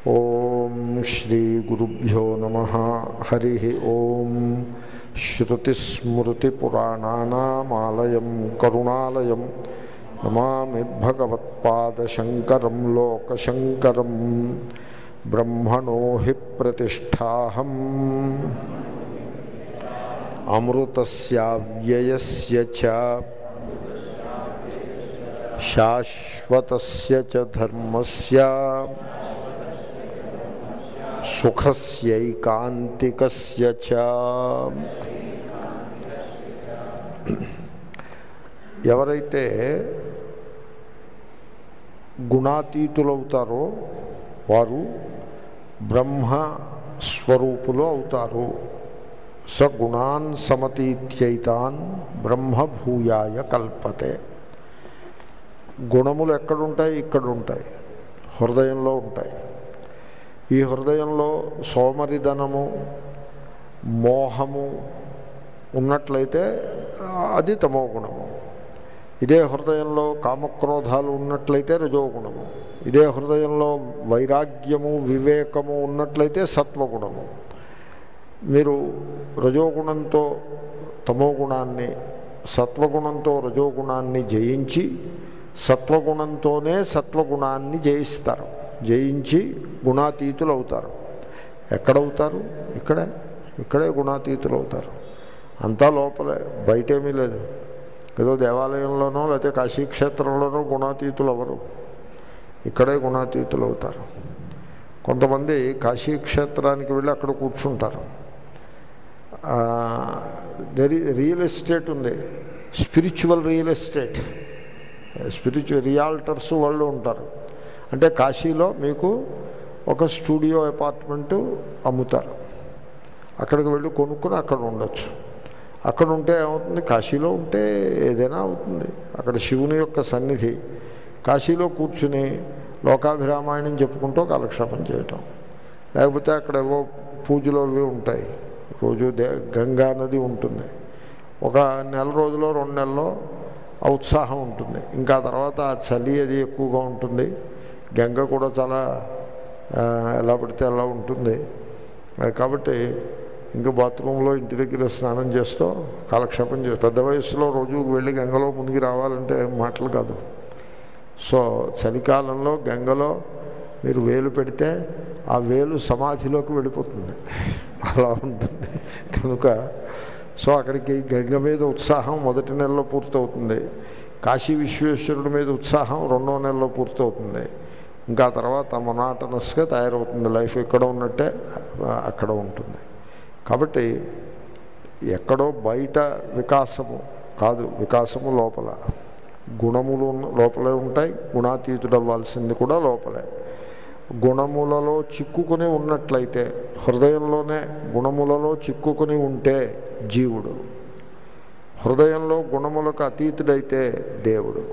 ఓం శ్రీ గురుభ్యో నమ హరి ఓం శ్రుతిస్మృతిపురాణానామాలయం కరుణాలయం నమామి భగవత్పాదశంకరం లోకశంకరం బ్రహ్మణో హి ప్రతిష్టాహం అమృతస్యావ్యయస్య చ శాశ్వతస్య చ ధర్మస్య సుఖస్యైకాంతికస్య చ ఎవరైతే గుణాతీతులవుతారో వారు బ్రహ్మ స్వరూపులు అవుతారు స గుణాన్ సమతీత్యైతాన్ బ్రహ్మభూయాయ కల్పతే గుణములు ఎక్కడుంటాయి ఇక్కడ ఉంటాయి హృదయంలో ఉంటాయి ఈ హృదయంలో సోమరిధనము మోహము ఉన్నట్లయితే అది తమో గుణము ఇదే హృదయంలో కామక్రోధాలు ఉన్నట్లయితే రజోగుణము ఇదే హృదయంలో వైరాగ్యము వివేకము ఉన్నట్లయితే సత్వగుణము మీరు రజోగుణంతో తమో గుణాన్ని సత్వగుణంతో రజోగుణాన్ని జయించి సత్వగుణంతోనే సత్వగుణాన్ని జయిస్తారు జయించి గుణాతీతులు అవుతారు ఎక్కడవుతారు ఇక్కడే ఇక్కడే గుణాతీతులు అవుతారు అంతా లోపలే బయటేమీ లేదు ఏదో దేవాలయంలోనో లేకపోతే కాశీక్షేత్రంలోనో గుణాతీతులు అవరు ఇక్కడే గుణాతీతులు అవుతారు కొంతమంది కాశీక్షేత్రానికి వెళ్ళి అక్కడ కూర్చుంటారు దరి రియల్ ఎస్టేట్ ఉంది spiritual real estate spiritual realtors వాళ్ళు ఉంటారు అంటే కాశీలో మీకు ఒక స్టూడియో అపార్ట్మెంటు అమ్ముతారు అక్కడికి వెళ్ళి కొనుక్కొని అక్కడ ఉండొచ్చు అక్కడ ఉంటే ఏమవుతుంది కాశీలో ఉంటే ఏదైనా అవుతుంది అక్కడ శివుని యొక్క సన్నిధి కాశీలో కూర్చుని లోకాభిరామాయణం చెప్పుకుంటూ కాలక్షేపం చేయటం లేకపోతే అక్కడ ఏవో పూజలు అవి ఉంటాయి రోజు దే గంగా నది ఉంటుంది ఒక నెల రోజులో రెండు నెలల్లో ఆ ఉత్సాహం ఉంటుంది ఇంకా తర్వాత ఆ చలి అది ఎక్కువగా ఉంటుంది గంగ కూడా చాలా ఎలా పడితే అలా ఉంటుంది కాబట్టి ఇంకా బాత్రూంలో ఇంటి దగ్గర స్నానం చేస్తూ కాలక్షేపం చేస్తూ పెద్ద వయసులో రోజు వెళ్ళి గంగలో మునిగి రావాలంటే మాటలు కాదు సో చలికాలంలో గంగలో మీరు వేలు పెడితే ఆ వేలు సమాధిలోకి వెళ్ళిపోతుంది అలా ఉంటుంది కనుక సో అక్కడికి గంగ మీద ఉత్సాహం మొదటి నెలలో పూర్తవుతుంది కాశీ విశ్వేశ్వరుడి మీద ఉత్సాహం రెండో నెలలో పూర్తవుతుంది ఇంకా తర్వాత మొనాటనస్గా తయారవుతుంది లైఫ్ ఇక్కడ ఉన్నట్టే అక్కడ ఉంటుంది కాబట్టి ఎక్కడో బయట వికాసము కాదు వికాసము లోపల గుణములు లోపలే ఉంటాయి గుణాతీతుడు అవ్వాల్సింది కూడా లోపలే గుణములలో చిక్కుకుని ఉన్నట్లయితే హృదయంలోనే గుణములలో చిక్కుకుని ఉంటే జీవుడు హృదయంలో గుణములకు అతీతుడైతే దేవుడు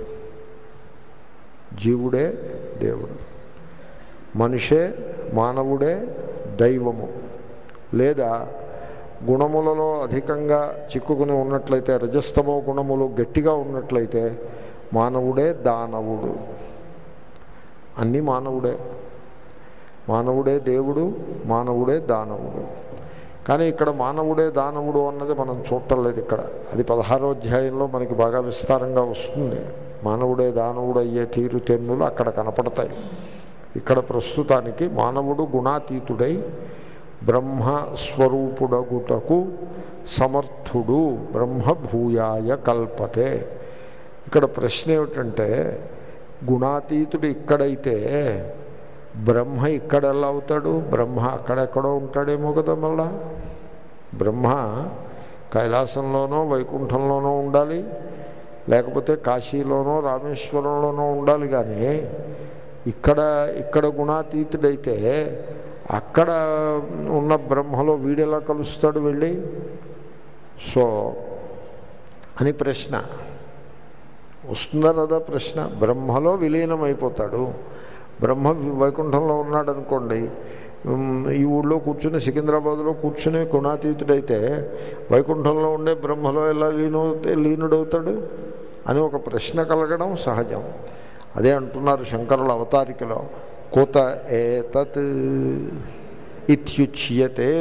జీవుడే దేవుడు మనిషే మానవుడే దైవము లేదా గుణములలో అధికంగా చిక్కుకుని ఉన్నట్లయితే రజస్తమో గుణములు గట్టిగా ఉన్నట్లయితే మానవుడే దానవుడు అన్నీ మానవుడే మానవుడే దేవుడు మానవుడే దానవుడు కానీ ఇక్కడ మానవుడే దానవుడు అన్నది మనం చూడటం లేదు ఇక్కడ అది పదహారో అధ్యాయంలో మనకి బాగా విస్తారంగా వస్తుంది మానవుడే దానవుడు అయ్యే తీరు తెన్నులు అక్కడ కనపడతాయి ఇక్కడ ప్రస్తుతానికి మానవుడు గుణాతీతుడై బ్రహ్మస్వరూపుడగుటకు సమర్థుడు బ్రహ్మభూయాయ కల్పతే ఇక్కడ ప్రశ్న ఏమిటంటే గుణాతీతుడు ఇక్కడైతే బ్రహ్మ ఇక్కడ ఎలా అవుతాడు బ్రహ్మ అక్కడెక్కడో ఉంటాడేమో కదా మళ్ళా బ్రహ్మ కైలాసంలోనో వైకుంఠంలోనో ఉండాలి లేకపోతే కాశీలోనో రామేశ్వరంలోనో ఉండాలి కానీ ఇక్కడ ఇక్కడ గుణాతీతుడైతే అక్కడ ఉన్న బ్రహ్మలో వీడెలా కలుస్తాడు వెళ్ళి సో అని ప్రశ్న వస్తుందా కదా ప్రశ్న బ్రహ్మలో విలీనమైపోతాడు బ్రహ్మ వైకుంఠంలో ఉన్నాడు అనుకోండి ఈ ఊళ్ళో కూర్చుని సికింద్రాబాద్లో కూర్చుని గుణాతీతుడైతే వైకుంఠంలో ఉండే బ్రహ్మలో ఎలా లీను లీనుడవుతాడు అని ఒక ప్రశ్న కలగడం సహజం అదే అంటున్నారు శంకరుల అవతారికలో కుత ఏతత్ ఇత్యుచ్యతే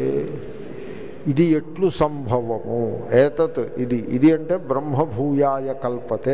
ఇది ఎట్లు సంభవము ఏతత్ ఇది ఇది అంటే బ్రహ్మభూయాయ కల్పతే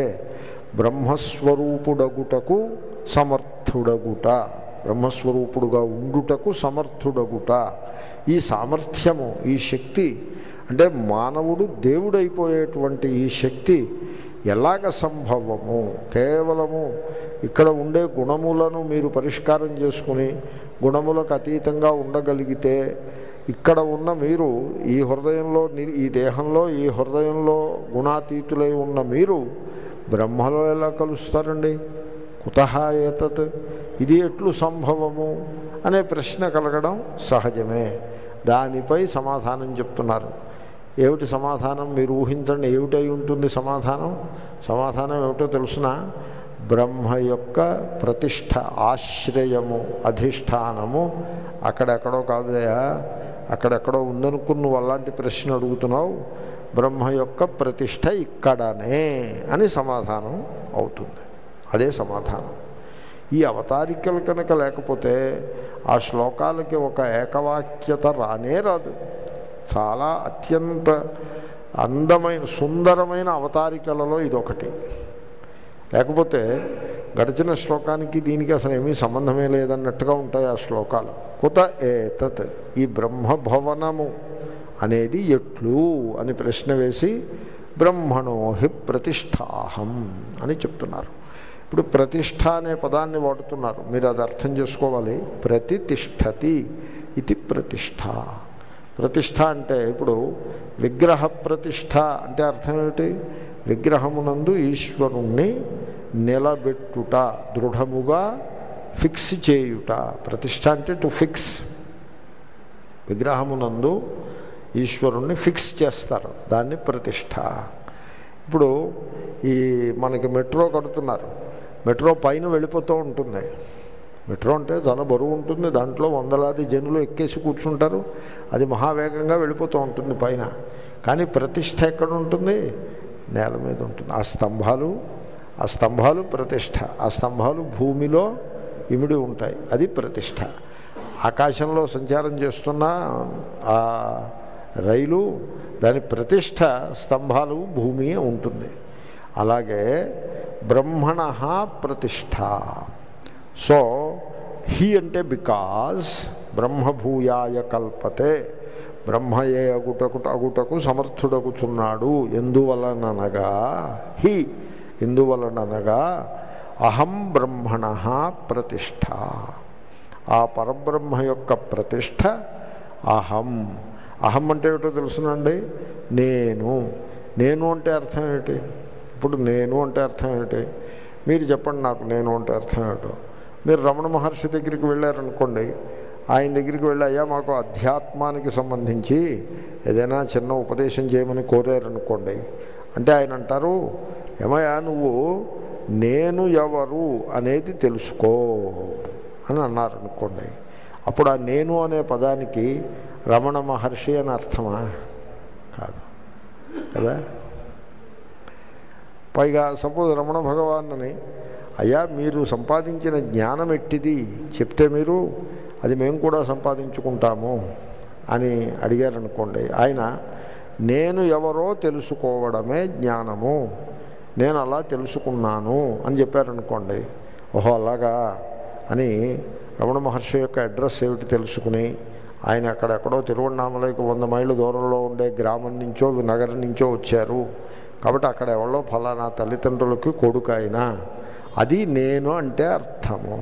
బ్రహ్మస్వరూపుడగుటకు సమర్థుడగుట బ్రహ్మస్వరూపుడుగా ఉండుటకు సమర్థుడగుట ఈ సామర్థ్యము ఈ శక్తి అంటే మానవుడు దేవుడైపోయేటువంటి ఈ శక్తి ఎలాగ సంభవము కేవలము ఇక్కడ ఉండే గుణములను మీరు పరిష్కారం చేసుకుని గుణములకు అతీతంగా ఉండగలిగితే ఇక్కడ ఉన్న మీరు ఈ హృదయంలో ని- ఈ దేహంలో ఈ హృదయంలో గుణాతీతులై ఉన్న మీరు బ్రహ్మలో ఎలా కలుస్తారండి కుతహ ఏతత్ ఇది ఎట్లు సంభవము అనే ప్రశ్న కలగడం సహజమే దానిపై సమాధానం చెప్తున్నారు ఏమిటి సమాధానం మీరు ఊహించండి ఏమిటై ఉంటుంది సమాధానం సమాధానం ఏమిటో తెలుసిన బ్రహ్మ యొక్క ప్రతిష్ట ఆశ్రయము అధిష్టానము అక్కడెక్కడో కాదయా అక్కడెక్కడో ఉందనుకుని నువ్వు అలాంటి ప్రశ్న అడుగుతున్నావు బ్రహ్మ యొక్క ప్రతిష్ట ఇక్కడనే అని సమాధానం అవుతుంది అదే సమాధానం ఈ అవతారికలు కనుక లేకపోతే ఆ శ్లోకాలకి ఒక ఏకవాక్యత రానే రాదు చాలా అత్యంత అందమైన సుందరమైన అవతారికలలో ఇదొకటి లేకపోతే గడిచిన శ్లోకానికి దీనికి అసలు ఏమీ సంబంధమే లేదన్నట్టుగా ఉంటాయి ఆ శ్లోకాలు కుత ఏతత్ ఈ బ్రహ్మభవనము అనేది ఎట్లు అని ప్రశ్న వేసి బ్రహ్మణోహి ప్రతిష్టాహం అని చెప్తున్నారు ఇప్పుడు ప్రతిష్ట అనే పదాన్ని వాడుతున్నారు మీరు అది అర్థం చేసుకోవాలి ప్రతిష్టతి ఇది ప్రతిష్ట ప్రతిష్ట అంటే ఇప్పుడు విగ్రహ ప్రతిష్ట అంటే అర్థం ఏమిటి విగ్రహమునందు ఈశ్వరుణ్ణి నిలబెట్టుట దృఢముగా ఫిక్స్ చేయుట ప్రతిష్ట అంటే టు ఫిక్స్ విగ్రహమునందు ఈశ్వరుణ్ణి ఫిక్స్ చేస్తారు దాన్ని ప్రతిష్ట ఇప్పుడు ఈ మనకి మెట్రో కడుతున్నారు మెట్రో పైన వెళ్ళిపోతూ ఉంటుంది మెట్రో అంటే చాలా బరువు ఉంటుంది దాంట్లో వందలాది జనులు ఎక్కేసి కూర్చుంటారు అది మహావేగంగా వెళ్ళిపోతూ ఉంటుంది పైన కానీ ప్రతిష్ట ఎక్కడ ఉంటుంది నేల మీద ఉంటుంది ఆ స్తంభాలు ఆ స్తంభాలు ప్రతిష్ట ఆ స్తంభాలు భూమిలో ఇమిడి ఉంటాయి అది ప్రతిష్ట ఆకాశంలో సంచారం చేస్తున్న ఆ రైలు దాని ప్రతిష్ట స్తంభాలు భూమి ఉంటుంది అలాగే బ్రహ్మణ ప్రతిష్ట సో హీ అంటే బికాజ్ బ్రహ్మభూయాయ కల్పతే బ్రహ్మయే అగుటకు అగుటకు సమర్థుడగుచున్నాడు ఎందువలననగా హి ఎందువలననగా అహం బ్రహ్మణ ప్రతిష్ట ఆ పరబ్రహ్మ యొక్క ప్రతిష్ట అహం అహం అంటే ఏమిటో తెలుసునండి నేను నేను అంటే అర్థం ఏమిటి ఇప్పుడు నేను అంటే అర్థం ఏమిటి మీరు చెప్పండి నాకు నేను అంటే అర్థం ఏమిటో మీరు రమణ మహర్షి దగ్గరికి వెళ్ళారనుకోండి ఆయన దగ్గరికి వెళ్ళి అయ్యా మాకు అధ్యాత్మానికి సంబంధించి ఏదైనా చిన్న ఉపదేశం చేయమని కోరారనుకోండి అంటే ఆయన అంటారు ఏమయ్యా నువ్వు నేను ఎవరు అనేది తెలుసుకో అని అన్నారనుకోండి అప్పుడు ఆ నేను అనే పదానికి రమణ మహర్షి అని అర్థమా కాదు కదా పైగా సపోజ్ రమణ భగవాన్ అని అయ్యా మీరు సంపాదించిన జ్ఞానం ఎట్టిది చెప్తే మీరు అది మేము కూడా సంపాదించుకుంటాము అని అడిగారనుకోండి ఆయన నేను ఎవరో తెలుసుకోవడమే జ్ఞానము నేను అలా తెలుసుకున్నాను అని చెప్పారనుకోండి ఓహో అలాగా అని రమణ మహర్షి యొక్క అడ్రస్ ఏమిటి తెలుసుకుని ఆయన అక్కడెక్కడో తిరువണ്ണామలైకి వంద మైళ్ళ దూరంలో ఉండే గ్రామం నుంచో నగరం నుంచో వచ్చారు కాబట్టి అక్కడ ఎవరో ఫలానా తల్లిదండ్రులకి కొడుకు ఆయన అది నేను అంటే అర్థము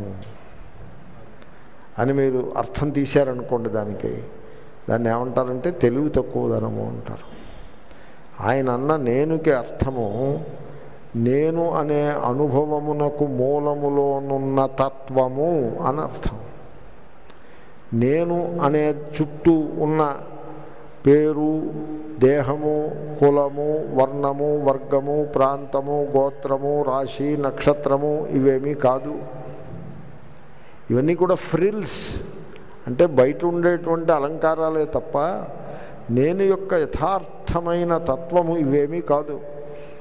అని మీరు అర్థం తీశారనుకోండి దానికి దాన్ని ఏమంటారంటే తెలివి తక్కువదనము అంటారు ఆయన అన్న నేనుకి అర్థము నేను అనే అనుభవమునకు మూలములోనున్న తత్వము అని అర్థం నేను అనే చుట్టూ ఉన్న పేరు దేహము కులము వర్ణము వర్గము ప్రాంతము గోత్రము రాశి నక్షత్రము ఇవేమీ కాదు ఇవన్నీ కూడా ఫ్రిల్స్ అంటే బయట ఉండేటువంటి అలంకారాలే తప్ప నేను యొక్క యథార్థమైన తత్వము ఇవేమీ కాదు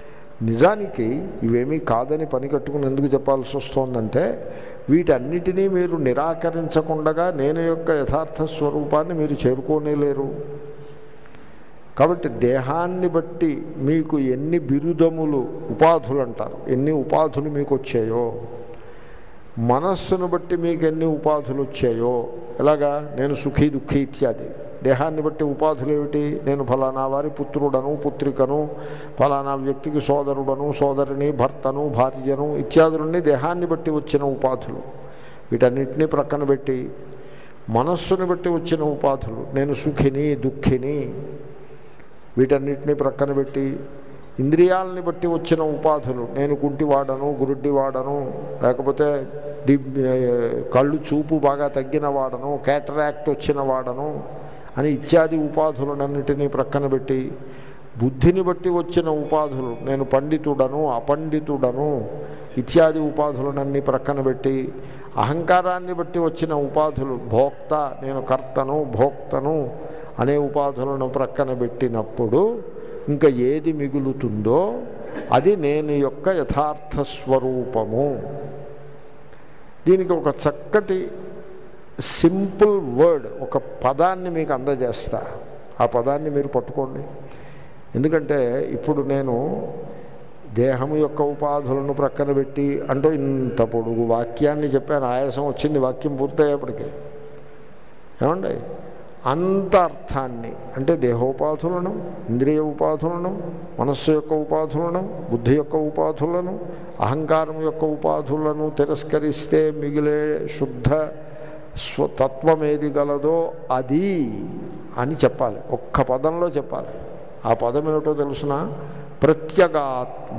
నిజానికి ఇవేమీ కాదని పని కట్టుకుని ఎందుకు చెప్పాల్సి వస్తోందంటే వీటన్నిటినీ మీరు నిరాకరించకుండా నేను యొక్క యథార్థ స్వరూపాన్ని మీరు చేరుకోనేలేరు కాబట్టి దేహాన్ని బట్టి మీకు ఎన్ని బిరుదములు ఉపాధులు అంటారు ఎన్ని ఉపాధులు మీకు వచ్చాయో మనస్సును బట్టి మీకు ఎన్ని ఉపాధులు వచ్చాయో ఎలాగా నేను సుఖీ దుఃఖీ ఇత్యాది దేహాన్ని బట్టి ఉపాధులు ఏమిటి నేను ఫలానా వారి పుత్రుడను పుత్రికను ఫలానా వ్యక్తికి సోదరుడను సోదరిని భర్తను భార్యను ఇత్యాదులన్నీ దేహాన్ని బట్టి వచ్చిన ఉపాధులు వీటన్నిటినీ ప్రక్కన పెట్టి మనస్సుని బట్టి వచ్చిన ఉపాధులు నేను సుఖిని దుఃఖిని వీటన్నిటినీ ప్రక్కన పెట్టి ఇంద్రియాలని బట్టి వచ్చిన ఉపాధులు నేను కుంటివాడను గురుడ్డివాడను లేకపోతే డి కళ్ళు చూపు బాగా తగ్గిన వాడను క్యాటరాక్ట్ వచ్చిన వాడను అని ఇత్యాది ఉపాధులనన్నిటినీ ప్రక్కన పెట్టి బుద్ధిని బట్టి వచ్చిన ఉపాధులు నేను పండితుడను అపండితుడను ఇత్యాది ఉపాధులనన్నీ ప్రక్కన పెట్టి అహంకారాన్ని బట్టి వచ్చిన ఉపాధులు భోక్త నేను కర్తను భోక్తను అనే ఉపాధులను ప్రక్కన పెట్టినప్పుడు ఇంకా ఏది మిగులుతుందో అది నేను యొక్క యథార్థ స్వరూపము దీనికి ఒక చక్కటి సింపుల్ వర్డ్ ఒక పదాన్ని మీకు అందజేస్తా ఆ పదాన్ని మీరు పట్టుకోండి ఎందుకంటే ఇప్పుడు నేను దేహము యొక్క ఉపాధులను ప్రక్కన పెట్టి అంటూ ఇంత పొడుగు వాక్యాన్ని చెప్పాను ఆయాసం వచ్చింది వాక్యం పూర్తయ్యేప్పటికీ ఏమండి అంత అర్థాన్ని అంటే దేహోపాధులను ఇంద్రియ ఉపాధులను మనస్సు యొక్క ఉపాధులను బుద్ధి యొక్క ఉపాధులను అహంకారం యొక్క ఉపాధులను తిరస్కరిస్తే మిగిలే శుద్ధ స్వతత్వం ఏది గలదో అది అని చెప్పాలి ఒక్క పదంలో చెప్పాలి ఆ పదం ఏమిటో తెలుసిన ప్రత్యగాత్మ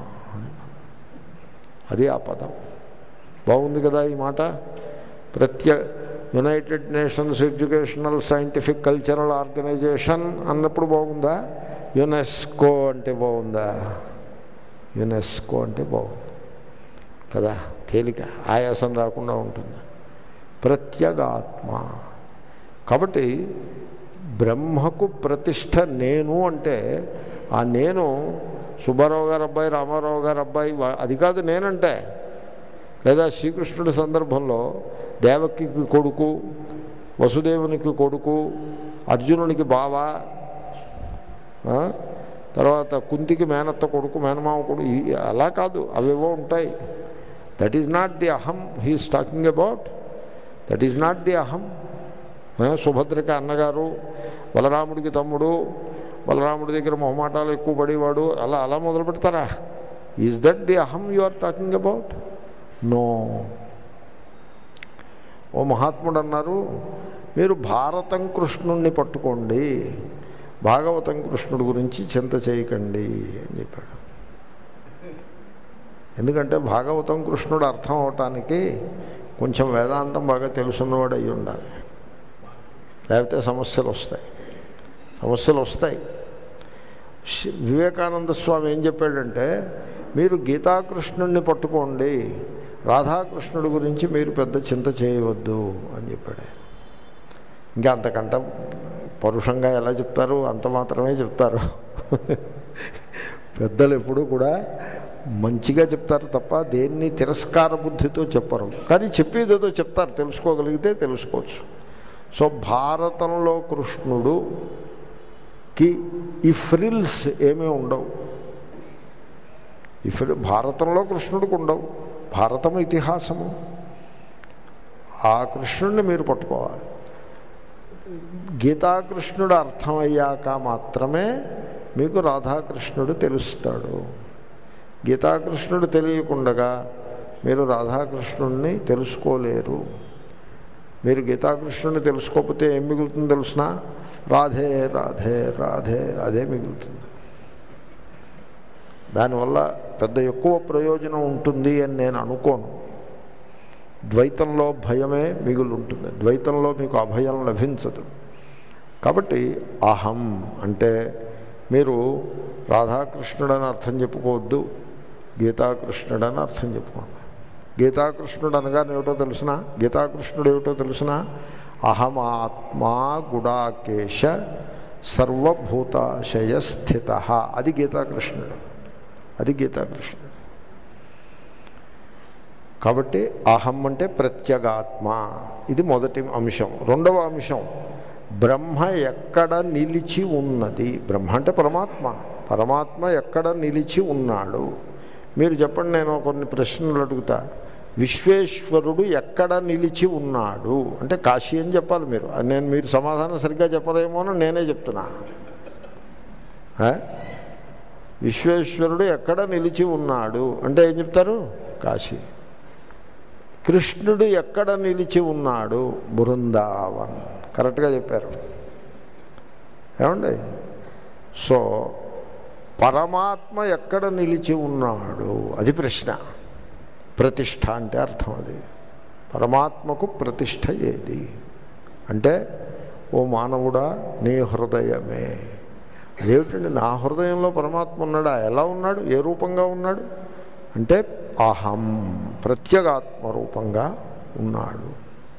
అది ఆ పదం బాగుంది కదా ఈ మాట ప్రత్య United Nations Educational Scientific Cultural Organization అన్నప్పుడు బాగుందా యునెస్కో అంటే బాగుందా యునెస్కో అంటే బాగుంది కదా తేలిక ఆయాసం రాకుండా ఉంటుంది ప్రత్యగాత్మ కాబట్టి బ్రహ్మకు ప్రతిష్ట నేను అంటే ఆ నేను సుబ్బారావు గారు అబ్బాయి రామారావు గారు అబ్బాయి అది కాదు నేనంటే లేదా శ్రీకృష్ణుడి సందర్భంలో దేవకికి కొడుకు వసుదేవునికి కొడుకు అర్జునునికి బావ తర్వాత కుంతికి మేనత్త కొడుకు మేనమామ కొడుకు అలా కాదు అవేవో ఉంటాయి that is not the aham he is talking about that is not the aham సుభద్రకి అన్నగారు బలరాముడికి తమ్ముడు బలరాముడి దగ్గర మొహమాటాలు ఎక్కువ పడేవాడు అలా అలా మొదలు పెడతారా is that the aham you are talking about no ఓ మహాత్ముడు అన్నారు మీరు భారతం కృష్ణుణ్ణి పట్టుకోండి భాగవతం కృష్ణుడి గురించి చింత చేయకండి అని చెప్పాడు ఎందుకంటే భాగవతం కృష్ణుడు అర్థం అవటానికి కొంచెం వేదాంతం బాగా తెలుసున్నవాడు అయి ఉండాలి లేకపోతే సమస్యలు వస్తాయి సమస్యలు వస్తాయి వివేకానంద స్వామి ఏం చెప్పాడంటే మీరు గీతాకృష్ణుణ్ణి పట్టుకోండి రాధాకృష్ణుడి గురించి మీరు పెద్ద చింత చేయవద్దు అని చెప్పాడు ఇంకా అంతకంట పరుషంగా ఎలా చెప్తారు అంత మాత్రమే చెప్తారు పెద్దలు ఎప్పుడూ కూడా మంచిగా చెప్తారు తప్ప దేన్ని తిరస్కార బుద్ధితో చెప్పరు కానీ చెప్పేదేదో చెప్తారు తెలుసుకోగలిగితే తెలుసుకోవచ్చు సో భారతంలో కృష్ణుడుకి ఈ ఫ్రిల్స్ ఏమీ ఉండవు ఈ ఫ్రి భారతంలో కృష్ణుడికి ఉండవు భారతం ఇతిహాసము ఆ కృష్ణుడిని మీరు పట్టుకోవాలి గీతాకృష్ణుడు అర్థమయ్యాక మాత్రమే మీకు రాధాకృష్ణుడు తెలుస్తాడు గీతాకృష్ణుడు తెలియకుండగా మీరు రాధాకృష్ణుడిని తెలుసుకోలేరు మీరు గీతాకృష్ణుడిని తెలుసుకోకపోతే ఏం మిగులుతుందో తెలిసిన రాధే రాధే రాధే అదే మిగులుతుంది దానివల్ల పెద్ద ఎక్కువ ప్రయోజనం ఉంటుంది అని నేను అనుకోను ద్వైతంలో భయమే మిగులు ఉంటుంది ద్వైతంలో మీకు అభయం లభించదు కాబట్టి అహం అంటే మీరు రాధాకృష్ణుడని అర్థం చెప్పుకోవద్దు గీతాకృష్ణుడని అర్థం చెప్పుకోండి గీతాకృష్ణుడు అనగా ఏమిటో తెలిసిన గీతాకృష్ణుడు ఏమిటో తెలిసిన అహమాత్మా గుడాకేశ సర్వభూతాశయ స్థిత అది గీతాకృష్ణుడు అది గీతాకృష్ణుడు కాబట్టి అహం అంటే ప్రత్యేగాత్మ ఇది మొదటి అంశం రెండవ అంశం బ్రహ్మ ఎక్కడ నిలిచి ఉన్నది బ్రహ్మ అంటే పరమాత్మ పరమాత్మ ఎక్కడ నిలిచి ఉన్నాడు మీరు చెప్పండి నేను కొన్ని ప్రశ్నలు అడుగుతా విశ్వేశ్వరుడు ఎక్కడ నిలిచి ఉన్నాడు అంటే కాశీ అని చెప్పాలి మీరు అది నేను మీరు సమాధానం సరిగ్గా చెప్పలేమో అని నేనే చెప్తున్నా ఆ? విశ్వేశ్వరుడు ఎక్కడ నిలిచి ఉన్నాడు అంటే ఏం చెప్తారు కాశీ కృష్ణుడు ఎక్కడ నిలిచి ఉన్నాడు బృందావన్ కరెక్ట్గా చెప్పారు ఏమండి సో పరమాత్మ ఎక్కడ నిలిచి ఉన్నాడు అది ప్రశ్న ప్రతిష్ట అంటే అర్థం అది పరమాత్మకు ప్రతిష్ట ఏది అంటే ఓ మానవుడా నీ హృదయమే అదేమిటండి నా హృదయంలో పరమాత్మ ఉన్నాడా ఎలా ఉన్నాడు ఏ రూపంగా ఉన్నాడు అంటే అహం ప్రత్యేగాత్మ రూపంగా ఉన్నాడు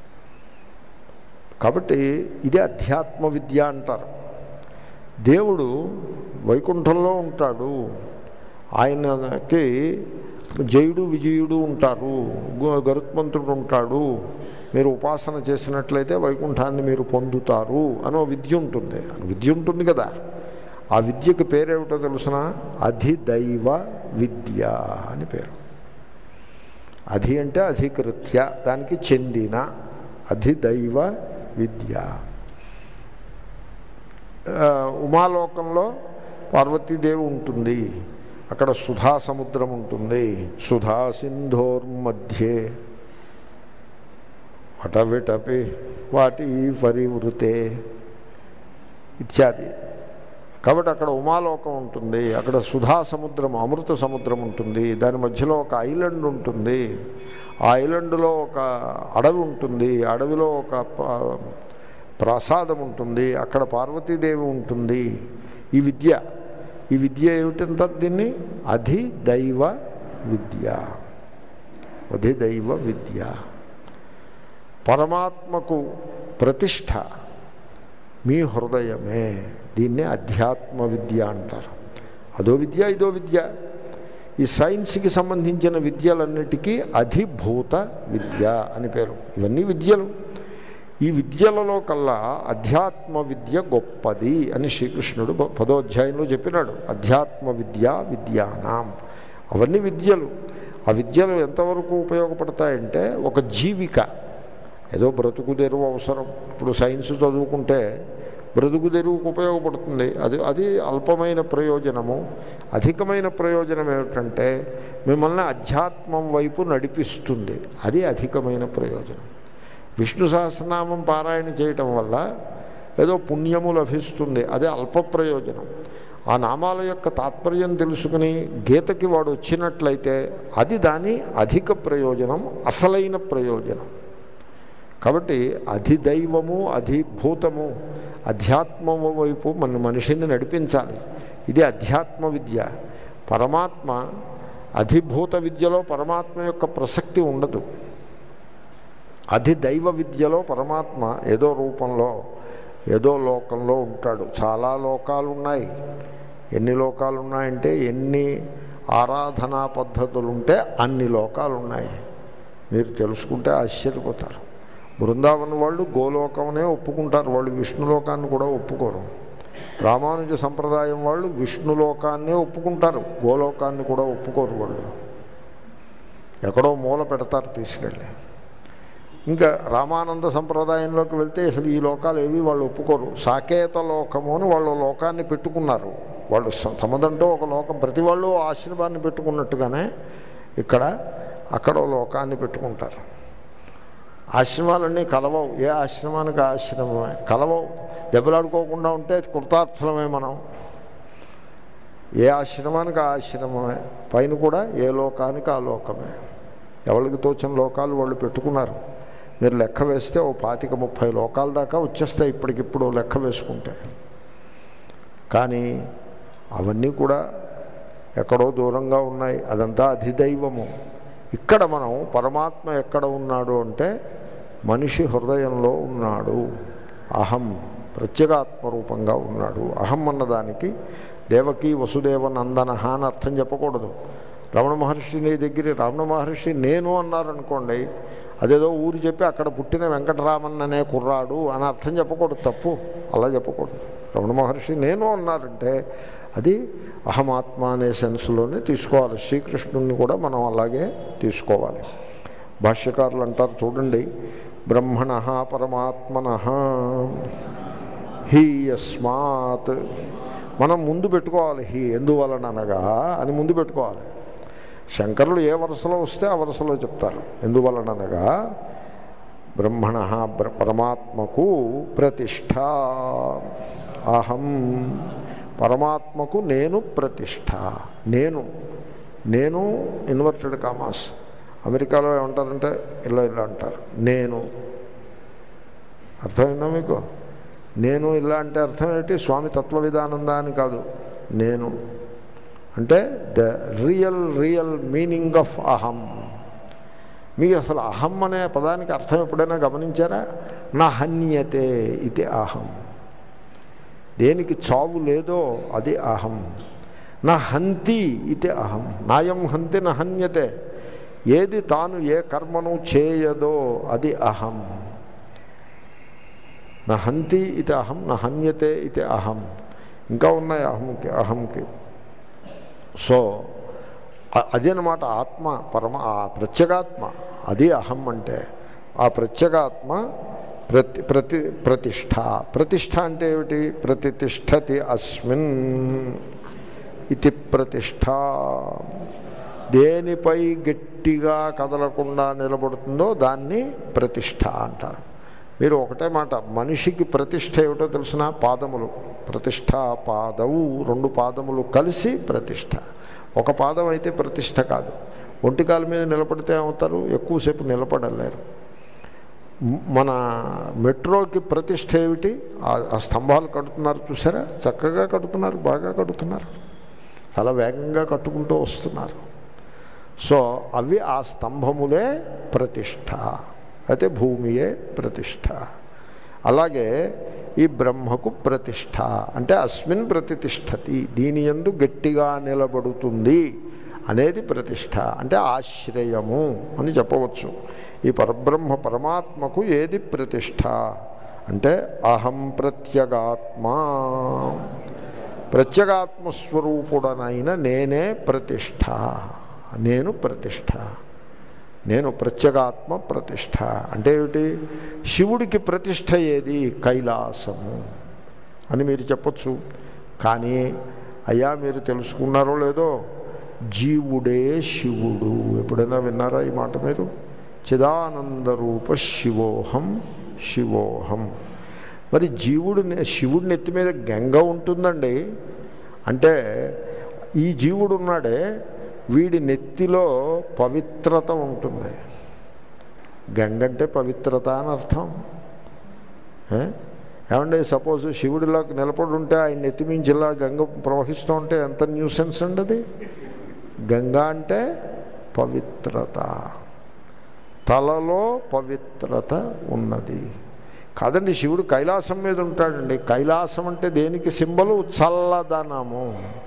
కాబట్టి ఇది అధ్యాత్మ విద్య అంటారు దేవుడు వైకుంఠంలో ఉంటాడు ఆయనకి జయుడు విజయుడు ఉంటారు గు- గరుత్మంతుడు ఉంటాడు మీరు ఉపాసన చేసినట్లయితే వైకుంఠాన్ని మీరు పొందుతారు అనో విద్య ఉంటుంది ఆ విద్య ఉంటుంది కదా ఆ విద్యకి పేరేమిటో తెలుసిన అధిదైవ విద్య అని పేరు అధి అంటే అధికృత్య దానికి చెందిన అధిదైవ విద్య ఆ, ఉమాలోకంలో పార్వతీదేవి ఉంటుంది అక్కడ సుధా సముద్రం ఉంటుంది సుధా సింధోర్మధ్యే వటవిటపి వాటి పరివృతే ఇత్యాది కాబట్టి అక్కడ ఉమాలోకం ఉంటుంది అక్కడ సుధా సముద్రం అమృత సముద్రం ఉంటుంది దాని మధ్యలో ఒక ఐలండ్ ఉంటుంది ఆ ఐలండ్లో ఒక అడవి ఉంటుంది ఆ అడవిలో ఒక ప- ప్రసాదం ఉంటుంది అక్కడ పార్వతీదేవి ఉంటుంది ఈ విద్య ఈ విద్య ఏమిటంటారు దీన్ని అధిదైవ విద్య అధిదైవ విద్య పరమాత్మకు ప్రతిష్ట మీ హృదయమే దీన్నే అధ్యాత్మ విద్య అంటారు అదో విద్య ఇదో విద్య ఈ సైన్స్కి సంబంధించిన విద్యలన్నిటికీ అధిభూత విద్య అని పేరు ఇవన్నీ విద్యలు ఈ విద్యలలో కల్లా అధ్యాత్మ విద్య గొప్పది అని శ్రీకృష్ణుడు ప- పదో అధ్యాయంలో చెప్పినాడు అధ్యాత్మ విద్య విద్యానాం అవన్నీ విద్యలు ఆ విద్యలు ఎంతవరకు ఉపయోగపడతాయంటే ఒక జీవిక ఏదో బ్రతుకు తెరువు అవసరం ఇప్పుడు సైన్స్ చదువుకుంటే బ్రతుకు తెరువుకు ఉపయోగపడుతుంది అది అది అల్పమైన ప్రయోజనము అధికమైన ప్రయోజనం ఏమిటంటే మిమ్మల్ని అధ్యాత్మం వైపు నడిపిస్తుంది అది అధికమైన ప్రయోజనం విష్ణు సహస్రనామం పారాయణ చేయటం వల్ల ఏదో పుణ్యము లభిస్తుంది అదే అల్ప ప్రయోజనం ఆ నామాల యొక్క తాత్పర్యం తెలుసుకుని గీతకి వాడు వచ్చినట్లయితే అది దాని అధిక ప్రయోజనం అసలైన ప్రయోజనం కాబట్టి అధిదైవము అధిభూతము అధ్యాత్మము వైపు మన మనిషిని నడిపించాలి ఇది అధ్యాత్మ విద్య పరమాత్మ అధిభూత విద్యలో పరమాత్మ యొక్క ప్రసక్తి ఉండదు అధిదైవ విద్యలో పరమాత్మ ఏదో రూపంలో ఏదో లోకంలో ఉంటాడు చాలా లోకాలు ఉన్నాయి ఎన్ని లోకాలు ఉన్నాయంటే ఎన్ని ఆరాధనా పద్ధతులు ఉంటే అన్ని లోకాలు ఉన్నాయి మీరు తెలుసుకుంటే ఆశ్చర్యపోతారు బృందావన వాళ్ళు గోలోకమనే ఒప్పుకుంటారు వాళ్ళు విష్ణులోకాన్ని కూడా ఒప్పుకోరు రామానుజ సంప్రదాయం వాళ్ళు విష్ణులోకాన్నే ఒప్పుకుంటారు గోలోకాన్ని కూడా ఒప్పుకోరు వాళ్ళు ఎక్కడో మూల పెడతారు తీసుకెళ్ళి ఇంకా రామానంద సంప్రదాయంలోకి వెళ్తే అసలు ఈ లోకాలు ఏవి వాళ్ళు ఒప్పుకోరు సాకేత లోకము అని వాళ్ళు లోకాన్ని పెట్టుకున్నారు వాళ్ళు స- తమదంటూ ఒక లోకం ప్రతి వాళ్ళు ఓ ఆశ్రమాన్ని పెట్టుకున్నట్టుగానే ఇక్కడ అక్కడ ఓ లోకాన్ని పెట్టుకుంటారు ఆశ్రమాలన్నీ కలవవు ఏ ఆశ్రమానికి ఆ ఆశ్రమమే కలవవు దెబ్బలాడుకోకుండా ఉంటే కృతార్థులమే మనం ఏ ఆశ్రమానికి ఆ ఆశ్రమమే పైన కూడా ఏ లోకానికి ఆ లోకమే ఎవరికి తోచిన లోకాలు వాళ్ళు పెట్టుకున్నారు మీరు లెక్క వేస్తే ఓ పాతిక ముప్పై లోకాల దాకా వచ్చేస్తాయి ఇప్పటికిప్పుడు లెక్క వేసుకుంటే కానీ అవన్నీ కూడా ఎక్కడో దూరంగా ఉన్నాయి అదంతా అధిదైవము ఇక్కడ మనం పరమాత్మ ఎక్కడ ఉన్నాడు అంటే మనిషి హృదయంలో ఉన్నాడు అహం ప్రత్యేగాత్మ రూపంగా ఉన్నాడు అహం అన్నదానికి దేవకి వసుదేవ నందన అని అర్థం చెప్పకూడదు రమణ మహర్షి నీ దగ్గర రమణ మహర్షి నేను అన్నారనుకోండి అదేదో ఊరు చెప్పి అక్కడ పుట్టిన వెంకటరామన్ అనే కుర్రాడు అని అర్థం చెప్పకూడదు తప్పు అలా చెప్పకూడదు రమణ మహర్షి నేను అన్నారంటే అది అహమాత్మ అనే సెన్స్లోనే తీసుకోవాలి శ్రీకృష్ణుడిని కూడా మనం అలాగే తీసుకోవాలి భాష్యకారులు అంటారు చూడండి బ్రహ్మణ పరమాత్మన హీ యస్మాత్ మనం ముందు పెట్టుకోవాలి హీ ఎందువలన అనగా అని ముందు పెట్టుకోవాలి శంకరులు ఏ వరుసలో వస్తే ఆ వరుసలో చెప్తారు ఎందువలన అనగా బ్రహ్మణ పరమాత్మకు ప్రతిష్ట అహం పరమాత్మకు నేను ప్రతిష్ట నేను నేను ఇన్వర్టెడ్ కామాస్ అమెరికాలో ఏమంటారంటే ఇలా ఇలా అంటారు నేను అర్థమైందా మీకు నేను ఇలా అంటే అర్థం ఏంటి స్వామి తత్వ విధానందా అని కాదు నేను అంటే the real real meaning of aham మీకు అసలు అహం అనే పదానికి అర్థం ఎప్పుడైనా గమనించారా నా హన్యతే ఇది అహం దేనికి చావు లేదో అది అహం నా హంతి ఇది అహం నాయం హంతి నా హన్యతే ఏది తాను ఏ కర్మను చేయదో అది అహం నా హంతి ఇది అహం నా హన్యతే ఇది అహం ఇంకా ఉన్నాయి అహంకి అహంకి సో అదేనమాట ఆత్మ పరమ ఆ ప్రత్యేగాత్మ అది అహం అంటే ఆ ప్రత్యేగాత్మ ప్రతి ప్రతి ప్రతిష్ట ప్రతిష్ట అంటే ఏమిటి ప్రతిష్టతి అస్మిన్ ఇది ప్రతిష్ట దేనిపై గట్టిగా కదలకుండా నిలబడుతుందో దాన్ని ప్రతిష్ట అంటారు మీరు ఒకటే మాట మనిషికి ప్రతిష్ట ఏమిటో తెలిసిన పాదములు ప్రతిష్ట పాదవు రెండు పాదములు కలిసి ప్రతిష్ట ఒక పాదం అయితే ప్రతిష్ట కాదు ఒంటికాల మీద నిలబడితే ఏమవుతారు ఎక్కువసేపు నిలబడలేరు మన మెట్రోకి ప్రతిష్ట ఏమిటి ఆ స్తంభాలు కడుతున్నారు చూసారా చక్కగా కడుతున్నారు బాగా కడుతున్నారు చాలా వేగంగా కట్టుకుంటూ వస్తున్నారు సో అవి ఆ స్తంభములే ప్రతిష్ట అయితే భూమియే ప్రతిష్ట అలాగే ఈ బ్రహ్మకు ప్రతిష్ట అంటే అస్మిన్ ప్రతిష్టతి దీని ఎందు గట్టిగా నిలబడుతుంది అనేది ప్రతిష్ట అంటే ఆశ్రయము అని చెప్పవచ్చు ఈ పరబ్రహ్మ పరమాత్మకు ఏది ప్రతిష్ట అంటే అహం ప్రత్యగాత్మా ప్రత్యేగాత్మస్వరూపుడనైన నేనే ప్రతిష్ట నేను ప్రతిష్ట నేను ప్రత్యేగాత్మ ప్రతిష్ట అంటే ఏమిటి శివుడికి ప్రతిష్ట ఏది కైలాసము అని మీరు చెప్పచ్చు కానీ అయ్యా మీరు తెలుసుకున్నారో లేదో జీవుడే శివుడు ఎప్పుడైనా విన్నారా ఈ మాట మీరు చిదానందరూప శివోహం శివోహం మరి జీవుడు శివుడి నెత్తి మీద గంగ ఉంటుందండి అంటే ఈ జీవుడు ఉన్నాడే వీడి నెత్తిలో పవిత్రత ఉంటుంది గంగ అంటే పవిత్రత అని అర్థం ఏమంటే సపోజ్ శివుడిలోకి నిలబడి ఉంటే ఆయన నెత్తిమించిలా గంగ ప్రవహిస్తూ ఉంటే ఎంత న్యూసెన్స్ అండి అది గంగా అంటే పవిత్రత తలలో పవిత్రత ఉన్నది కాదండి శివుడు కైలాసం మీద ఉంటాడండి కైలాసం అంటే దేనికి సింబలు చల్లదనము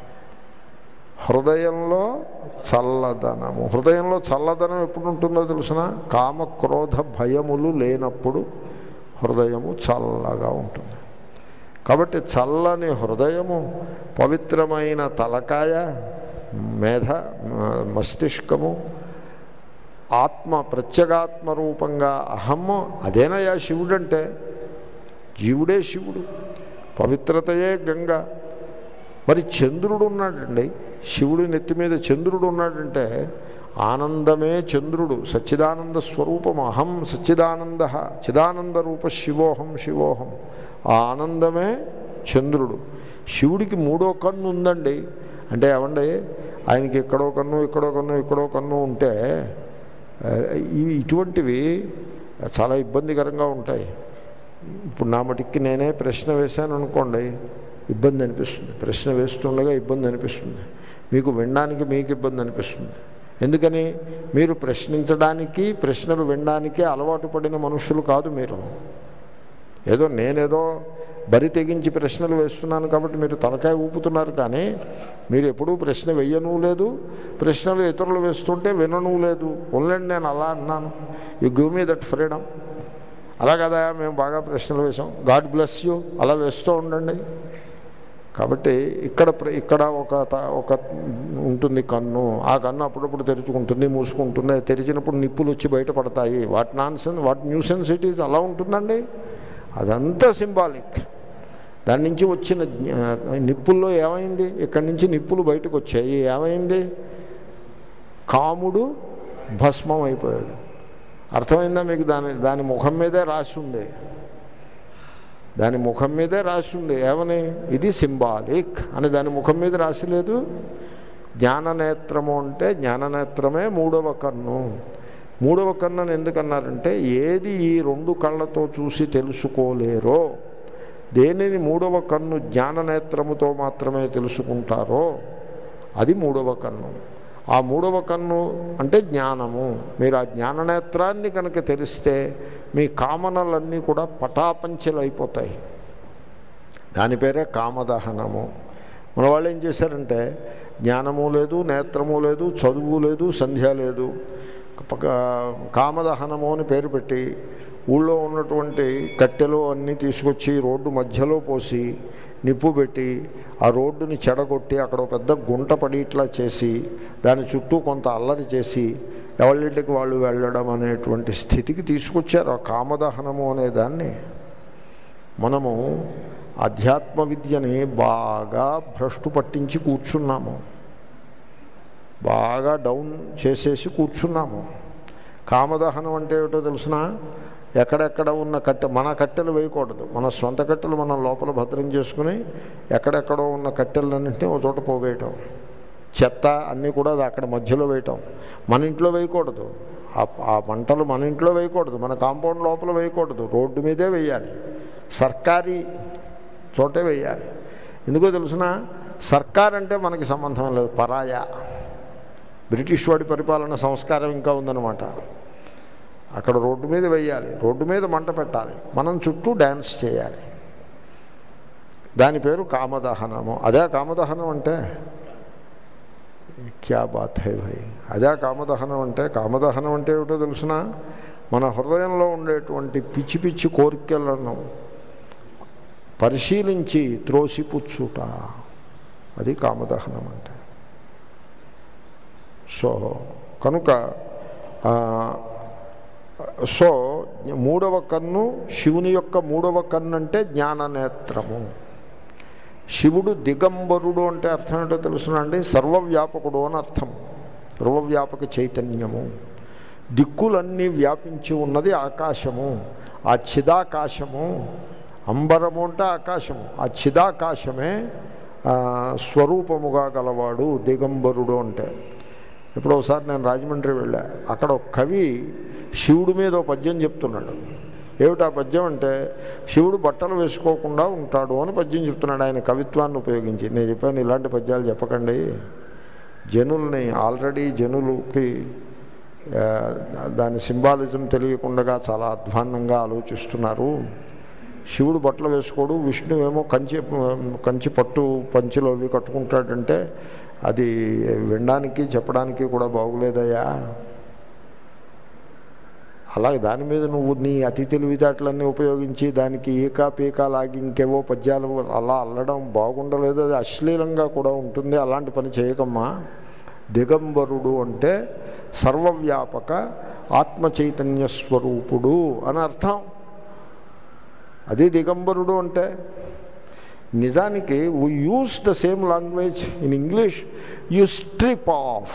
హృదయంలో చల్లదనము హృదయంలో చల్లదనం ఎప్పుడు ఉంటుందో తెలుసిన కామక్రోధ భయములు లేనప్పుడు హృదయము చల్లగా ఉంటుంది కాబట్టి చల్లని హృదయము పవిత్రమైన తలకాయ మేధ మస్తిష్కము ఆత్మ ప్రత్యేగాత్మ రూపంగా అహమ్ము అదేనయా శివుడంటే జీవుడే శివుడు పవిత్రతయే గంగ మరి చంద్రుడు ఉన్నాడండి శివుడి నెత్తి మీద చంద్రుడు ఉన్నాడంటే ఆనందమే చంద్రుడు సచ్చిదానంద స్వరూపం అహం సచ్చిదానంద చిదానంద రూప శివోహం శివోహం ఆ ఆనందమే చంద్రుడు శివుడికి మూడో కన్ను ఉందండి అంటే ఏమండి ఆయనకి ఎక్కడో కన్ను ఇక్కడో కన్ను ఇక్కడో కన్ను ఉంటే ఇవి ఇటువంటివి చాలా ఇబ్బందికరంగా ఉంటాయి ఇప్పుడు నా మటుక్కి నేనే ప్రశ్న వేశాను అనుకోండి ఇబ్బంది అనిపిస్తుంది ప్రశ్న వేస్తుండగా ఇబ్బంది అనిపిస్తుంది మీకు వినడానికి మీకు ఇబ్బంది అనిపిస్తుంది ఎందుకని మీరు ప్రశ్నించడానికి ప్రశ్నలు వినడానికి అలవాటు పడిన మనుషులు కాదు మీరు ఏదో నేనేదో బరి తెగించి ప్రశ్నలు వేస్తున్నాను కాబట్టి మీరు తలకాయ ఊపుతున్నారు కానీ మీరు ఎప్పుడూ ప్రశ్న వెయ్యను లేదు ప్రశ్నలు ఇతరులు వేస్తుంటే వినను లేదు ఉండండి నేను అలా అన్నాను you give me that freedom అలా కదా మేము బాగా ప్రశ్నలు వేసాం గాడ్ బ్లెస్ యూ అలా వేస్తూ ఉండండి కాబట్టి ఇక్కడ ప్ర- ఇక్కడ ఒక త- ఒక ఉంటుంది కన్ను ఆ కన్ను అప్పుడప్పుడు తెరుచుకుంటుంది మూసుకుంటుంది అది తెరిచినప్పుడు నిప్పులు వచ్చి బయటపడతాయి what nonsense what nuisance it is అలా ఉంటుందండి అదంతా సింబాలిక్ దాని నుంచి వచ్చిన జ్ఞా- నిప్పుల్లో ఏమైంది ఇక్కడి నుంచి నిప్పులు బయటకు వచ్చాయి ఏమైంది కాముడు భస్మం అయిపోయాడు అర్థమైందా మీకు దాని దాని ముఖం మీదే రాసి ఉంది దాని ముఖం మీదే రాసి ఉంది ఏమని ఇది సింబాలిక్ అని దాని ముఖం మీద రాసి లేదు జ్ఞాననేత్రము అంటే జ్ఞాననేత్రమే మూడవ కన్ను మూడవ కన్నుని ఎందుకన్నారంటే ఏది ఈ రెండు కళ్ళతో చూసి తెలుసుకోలేరో దేనిని మూడవ కన్ను జ్ఞాననేత్రముతో మాత్రమే తెలుసుకుంటారో అది మూడవ కన్ను ఆ మూడవ కన్ను అంటే జ్ఞానము మీరు ఆ జ్ఞాననేత్రాన్ని కనుక తెరిస్తే మీ కామనలన్నీ కూడా పటాపంచలైపోతాయి దాని పేరే కామదహనము మన వాళ్ళు ఏం చేశారంటే జ్ఞానము లేదు నేత్రము లేదు చదువు లేదు సంధ్య లేదు పక- కామదహనము అని పేరు పెట్టి ఊళ్ళో ఉన్నటువంటి కట్టెలు అన్నీ తీసుకొచ్చి రోడ్డు మధ్యలో పోసి నిప్పు పెట్టి ఆ రోడ్డుని చెడగొట్టి అక్కడ ఒక పెద్ద గుంట పడి ఇట్లా చేసి దాని చుట్టూ కొంత అల్లరి చేసి ఎవరింటికి వాళ్ళు వెళ్ళడం అనేటువంటి స్థితికి తీసుకొచ్చారు ఆ కామదహనము అనే దాన్ని మనము అధ్యాత్మ విద్యని బాగా భ్రష్టు పట్టించి కూర్చున్నాము బాగా డౌన్ చేసేసి కూర్చున్నాము కామదహనం అంటే ఏమిటో తెలిసిన ఎక్కడెక్కడ ఉన్న కట్టె మన కట్టెలు వేయకూడదు మన సొంత కట్టెలు మనం లోపల భద్రం చేసుకుని ఎక్కడెక్కడో ఉన్న కట్టెలన్నింటినీ ఒక చోట పోగేయటం చెత్త అన్నీ కూడా అది అక్కడ మధ్యలో వేయటం మన ఇంట్లో వేయకూడదు ఆ ఆ మంటలు మన ఇంట్లో వేయకూడదు మన కాంపౌండ్ లోపల వేయకూడదు రోడ్డు మీదే వేయాలి సర్కారీ చోటే వేయాలి ఎందుకో తెలుసిన సర్కార్ అంటే మనకి సంబంధం లేదు పరాయ బ్రిటిష్ వాడి పరిపాలన సంస్కారం ఇంకా ఉందన్నమాట అక్కడ రోడ్డు మీద వేయాలి రోడ్డు మీద మంట పెట్టాలి మనం చుట్టూ డ్యాన్స్ చేయాలి దాని పేరు కామదహనము అదే కామదహనం అంటే క్యా బాత్ హై భాయ్ అదే కామదహనం అంటే కామదహనం అంటే ఏమిటో తెలుసిన మన హృదయంలో ఉండేటువంటి పిచ్చి పిచ్చి కోరికలను పరిశీలించి త్రోసిపుచ్చుట అది కామదహనం అంటే సో కనుక ఆ, సో మూడవ కన్ను శివుని యొక్క మూడవ కన్ను అంటే జ్ఞాననేత్రము శివుడు దిగంబరుడు అంటే అర్థం ఏంటో తెలుసునండి సర్వవ్యాపకుడు అని అర్థం సర్వవ్యాపక చైతన్యము దిక్కులన్నీ వ్యాపించి ఉన్నది ఆకాశము ఆ చిదాకాశము అంబరము అంటే ఆకాశము ఆ చిదాకాశమే ఆ, స్వరూపముగా గలవాడు దిగంబరుడు అంటే ఇప్పుడు ఒకసారి నేను రాజమండ్రి వెళ్ళా అక్కడ ఒక కవి శివుడి మీద ఒక పద్యం చెప్తున్నాడు ఏమిటా పద్యం అంటే శివుడు బట్టలు వేసుకోకుండా ఉంటాడు అని పద్యం చెప్తున్నాడు ఆయన కవిత్వాన్ని ఉపయోగించి నేను చెప్పాను ఇలాంటి పద్యాలు చెప్పకండి జనుల్ని ఆల్రెడీ జనులకి ఆ, దాని సింబాలిజం తెలియకుండా చాలా అధ్వాన్నంగా ఆలోచిస్తున్నారు శివుడు బట్టలు వేసుకోడు విష్ణువేమో కంచి కంచి పట్టు పంచులు అవి కట్టుకుంటాడంటే అది వినడానికి చెప్పడానికి కూడా బాగులేదయ్యా అలాగే దాని మీద నువ్వు నీ అతి తెలివితేటలన్నీ ఉపయోగించి దానికి ఈకా పీకా లాగి ఇంకేవో పద్యాలు అలా అల్లడం బాగుండలేదు అది అశ్లీలంగా కూడా ఉంటుంది అలాంటి పని చేయకమ్మా దిగంబరుడు అంటే సర్వవ్యాపక ఆత్మ చైతన్య స్వరూపుడు అని అర్థం అది దిగంబరుడు అంటే నిజానికి we use the same language in English you strip off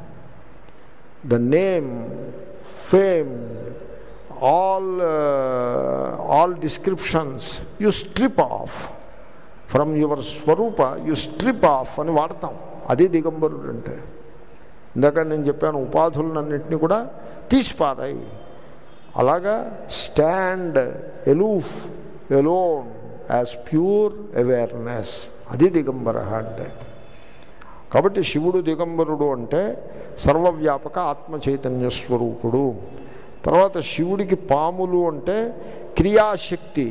the name fame all all descriptions you strip off from your swarupa you strip off అని వాడతాం అది దిగంబరుడు అంటే ఇందాక నేను చెప్పాను ఉపాధులన్నింటినీ కూడా తీసిపారాయి అలాగా stand aloof alone as pure awareness అది దిగంబర అంటే కాబట్టి శివుడు దిగంబరుడు అంటే సర్వవ్యాపక ఆత్మ చైతన్య స్వరూపుడు తర్వాత శివుడికి పాములు అంటే క్రియాశక్తి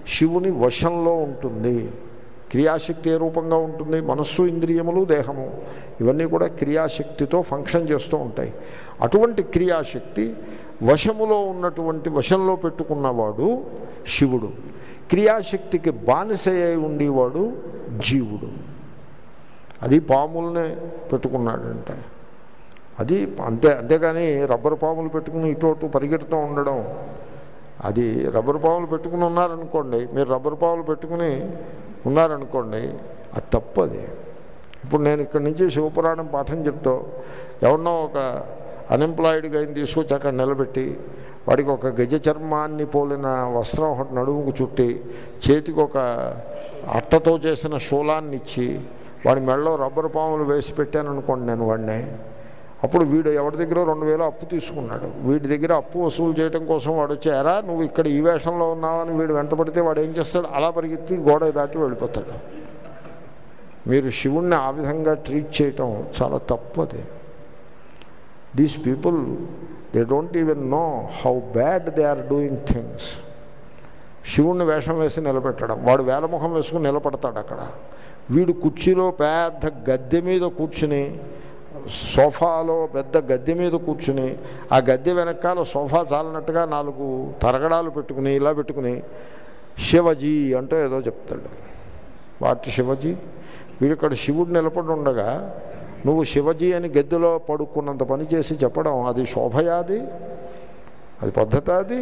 శివుని వశంలో ఉంటుంది క్రియాశక్తి ఏ రూపంగా ఉంటుంది మనస్సు ఇంద్రియములు దేహము ఇవన్నీ కూడా క్రియాశక్తితో ఫంక్షన్ చేస్తూ ఉంటాయి అటువంటి క్రియాశక్తి వశములో ఉన్నటువంటి వశంలో పెట్టుకున్నవాడు శివుడు క్రియాశక్తికి బానిస అయి ఉండేవాడు జీవుడు అది పాముల్ని పెట్టుకున్నాడంటే అది అంతే అంతేగాని రబ్బర్ పాములు పెట్టుకుని ఇటు అటు పరిగెడుతూ ఉండడం అది రబ్బర్ పాములు పెట్టుకుని ఉన్నారనుకోండి మీరు రబ్బర్ పాములు పెట్టుకుని ఉన్నారనుకోండి అది తప్పు అది ఇప్పుడు నేను ఇక్కడి నుంచి శివపురాణం పాఠం చెప్తూ ఎవరినో ఒక అన్ఎంప్లాయిడ్గా ఆయన తీసుకొచ్చి అక్కడ నిలబెట్టి వాడికి ఒక గజ చర్మాన్ని పోలిన వస్త్రం ఒకటి నడుముకు చుట్టి చేతికి ఒక అట్టతో చేసిన శూలాన్ని ఇచ్చి వాడి మెడలో రబ్బర్ పాములు వేసి పెట్టాను అనుకోండి నేను వాడిని అప్పుడు వీడు ఎవరి దగ్గర రెండు వేలు అప్పు తీసుకున్నాడు వీడి దగ్గర అప్పు వసూలు చేయడం కోసం వాడు వచ్చి ఎరా నువ్వు ఇక్కడ ఈ వేషంలో ఉన్నావని వీడు వెంటబడితే వాడు ఏం చేస్తాడు అలా పరిగెత్తి గోడ దాటి వెళ్ళిపోతాడు మీరు శివుణ్ణి ఆ విధంగా ట్రీట్ చేయటం చాలా తప్పది these people they don't even know how bad they are doing things శివుణ్ణి వేషం వేసి నిలబెట్టడం వాడు వేలముఖం వేసుకుని నిలబడతాడు అక్కడ వీడు కుర్చీలో పెద్ద గద్దె మీద కూర్చుని సోఫాలో పెద్ద గద్దె మీద కూర్చుని ఆ గద్దె వెనకాల సోఫా చాలినట్టుగా నాలుగు తరగడాలు పెట్టుకుని ఇలా పెట్టుకుని శివజీ అంటూ ఏదో చెప్తాడు వాటి శివజీ వీడు ఇక్కడ శివుడు నిలబడి ఉండగా నువ్వు శివజీ అని గద్దెలో పడుకున్నంత పని చేసి చెప్పడం అది శోభయాది అది పద్ధత అది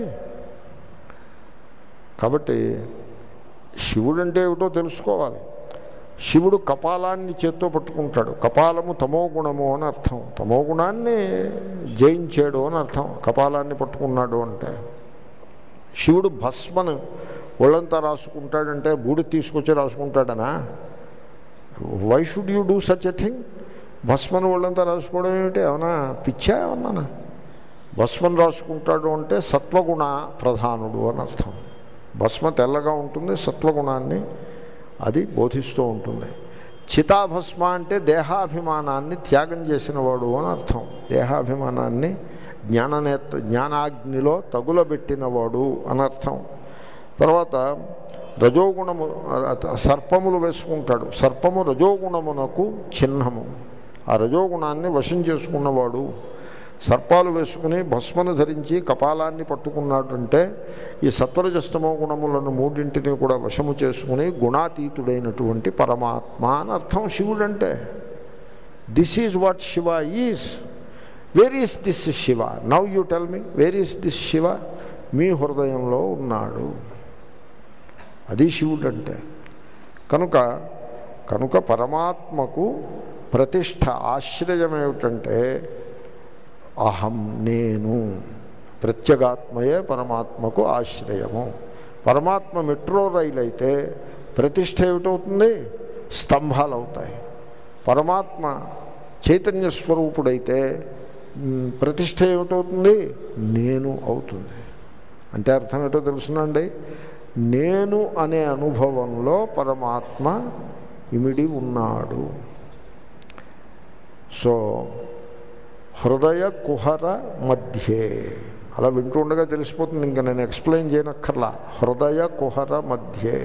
కాబట్టి శివుడు అంటే ఏమిటో తెలుసుకోవాలి శివుడు కపాలాన్ని చేత్తో పట్టుకుంటాడు కపాలము తమో గుణము అని అర్థం తమో గుణాన్ని జయించాడు అని అర్థం కపాలాన్ని పట్టుకున్నాడు అంటే శివుడు భస్మను ఒళ్ళంతా రాసుకుంటాడంటే బూడి తీసుకొచ్చి రాసుకుంటాడనా why should you do such a thing భస్మను ఒళ్ళంతా రాసుకోవడం ఏమిటి ఏమన్నా పిచ్చా ఏమన్నా భస్మను రాసుకుంటాడు అంటే సత్వగుణ ప్రధానుడు అని అర్థం భస్మ తెల్లగా ఉంటుంది సత్వగుణాన్ని అది బోధిస్తూ ఉంటుంది చితాభస్మ అంటే దేహాభిమానాన్ని త్యాగం చేసినవాడు అని అర్థం దేహాభిమానాన్ని జ్ఞాననేత్ర జ్ఞానాగ్నిలో తగులబెట్టినవాడు అని అర్థం తర్వాత రజోగుణము సర్పములు వేసుకుంటాడు సర్పము రజోగుణమునకు చిహ్నము ఆ రజోగుణాన్ని వశం చేసుకున్నవాడు సర్పాలు వేసుకుని భస్మను ధరించి కపాలాన్ని పట్టుకున్నాడు అంటే ఈ సత్వరజస్తమో గుణములను మూడింటిని కూడా వశము చేసుకుని గుణాతీతుడైనటువంటి పరమాత్మ అని అర్థం శివుడంటే this is what Shiva is where is this Shiva now you tell me where is this Shiva మీ హృదయంలో ఉన్నాడు అది శివుడు అంటే కనుక కనుక పరమాత్మకు ప్రతిష్ట ఆశ్రయం ఏమిటంటే అహం నేను ప్రత్యేగాత్మయే పరమాత్మకు ఆశ్రయము పరమాత్మ మెట్రో రైలు అయితే ప్రతిష్ట ఏమిటవుతుంది స్తంభాలు అవుతాయి పరమాత్మ చైతన్య స్వరూపుడైతే మ్, ప్రతిష్ట ఏమిటవుతుంది నేను అవుతుంది అంటే అర్థం ఏంటో తెలుసునండి నేను అనే అనుభవంలో పరమాత్మ ఇమిడి ఉన్నాడు సో హృదయ కుహర మధ్యే అలా వింటూ ఉండగా తెలిసిపోతుంది ఇంకా నేను ఎక్స్ప్లెయిన్ చేయనక్కర్లా హృదయ కుహర మధ్యే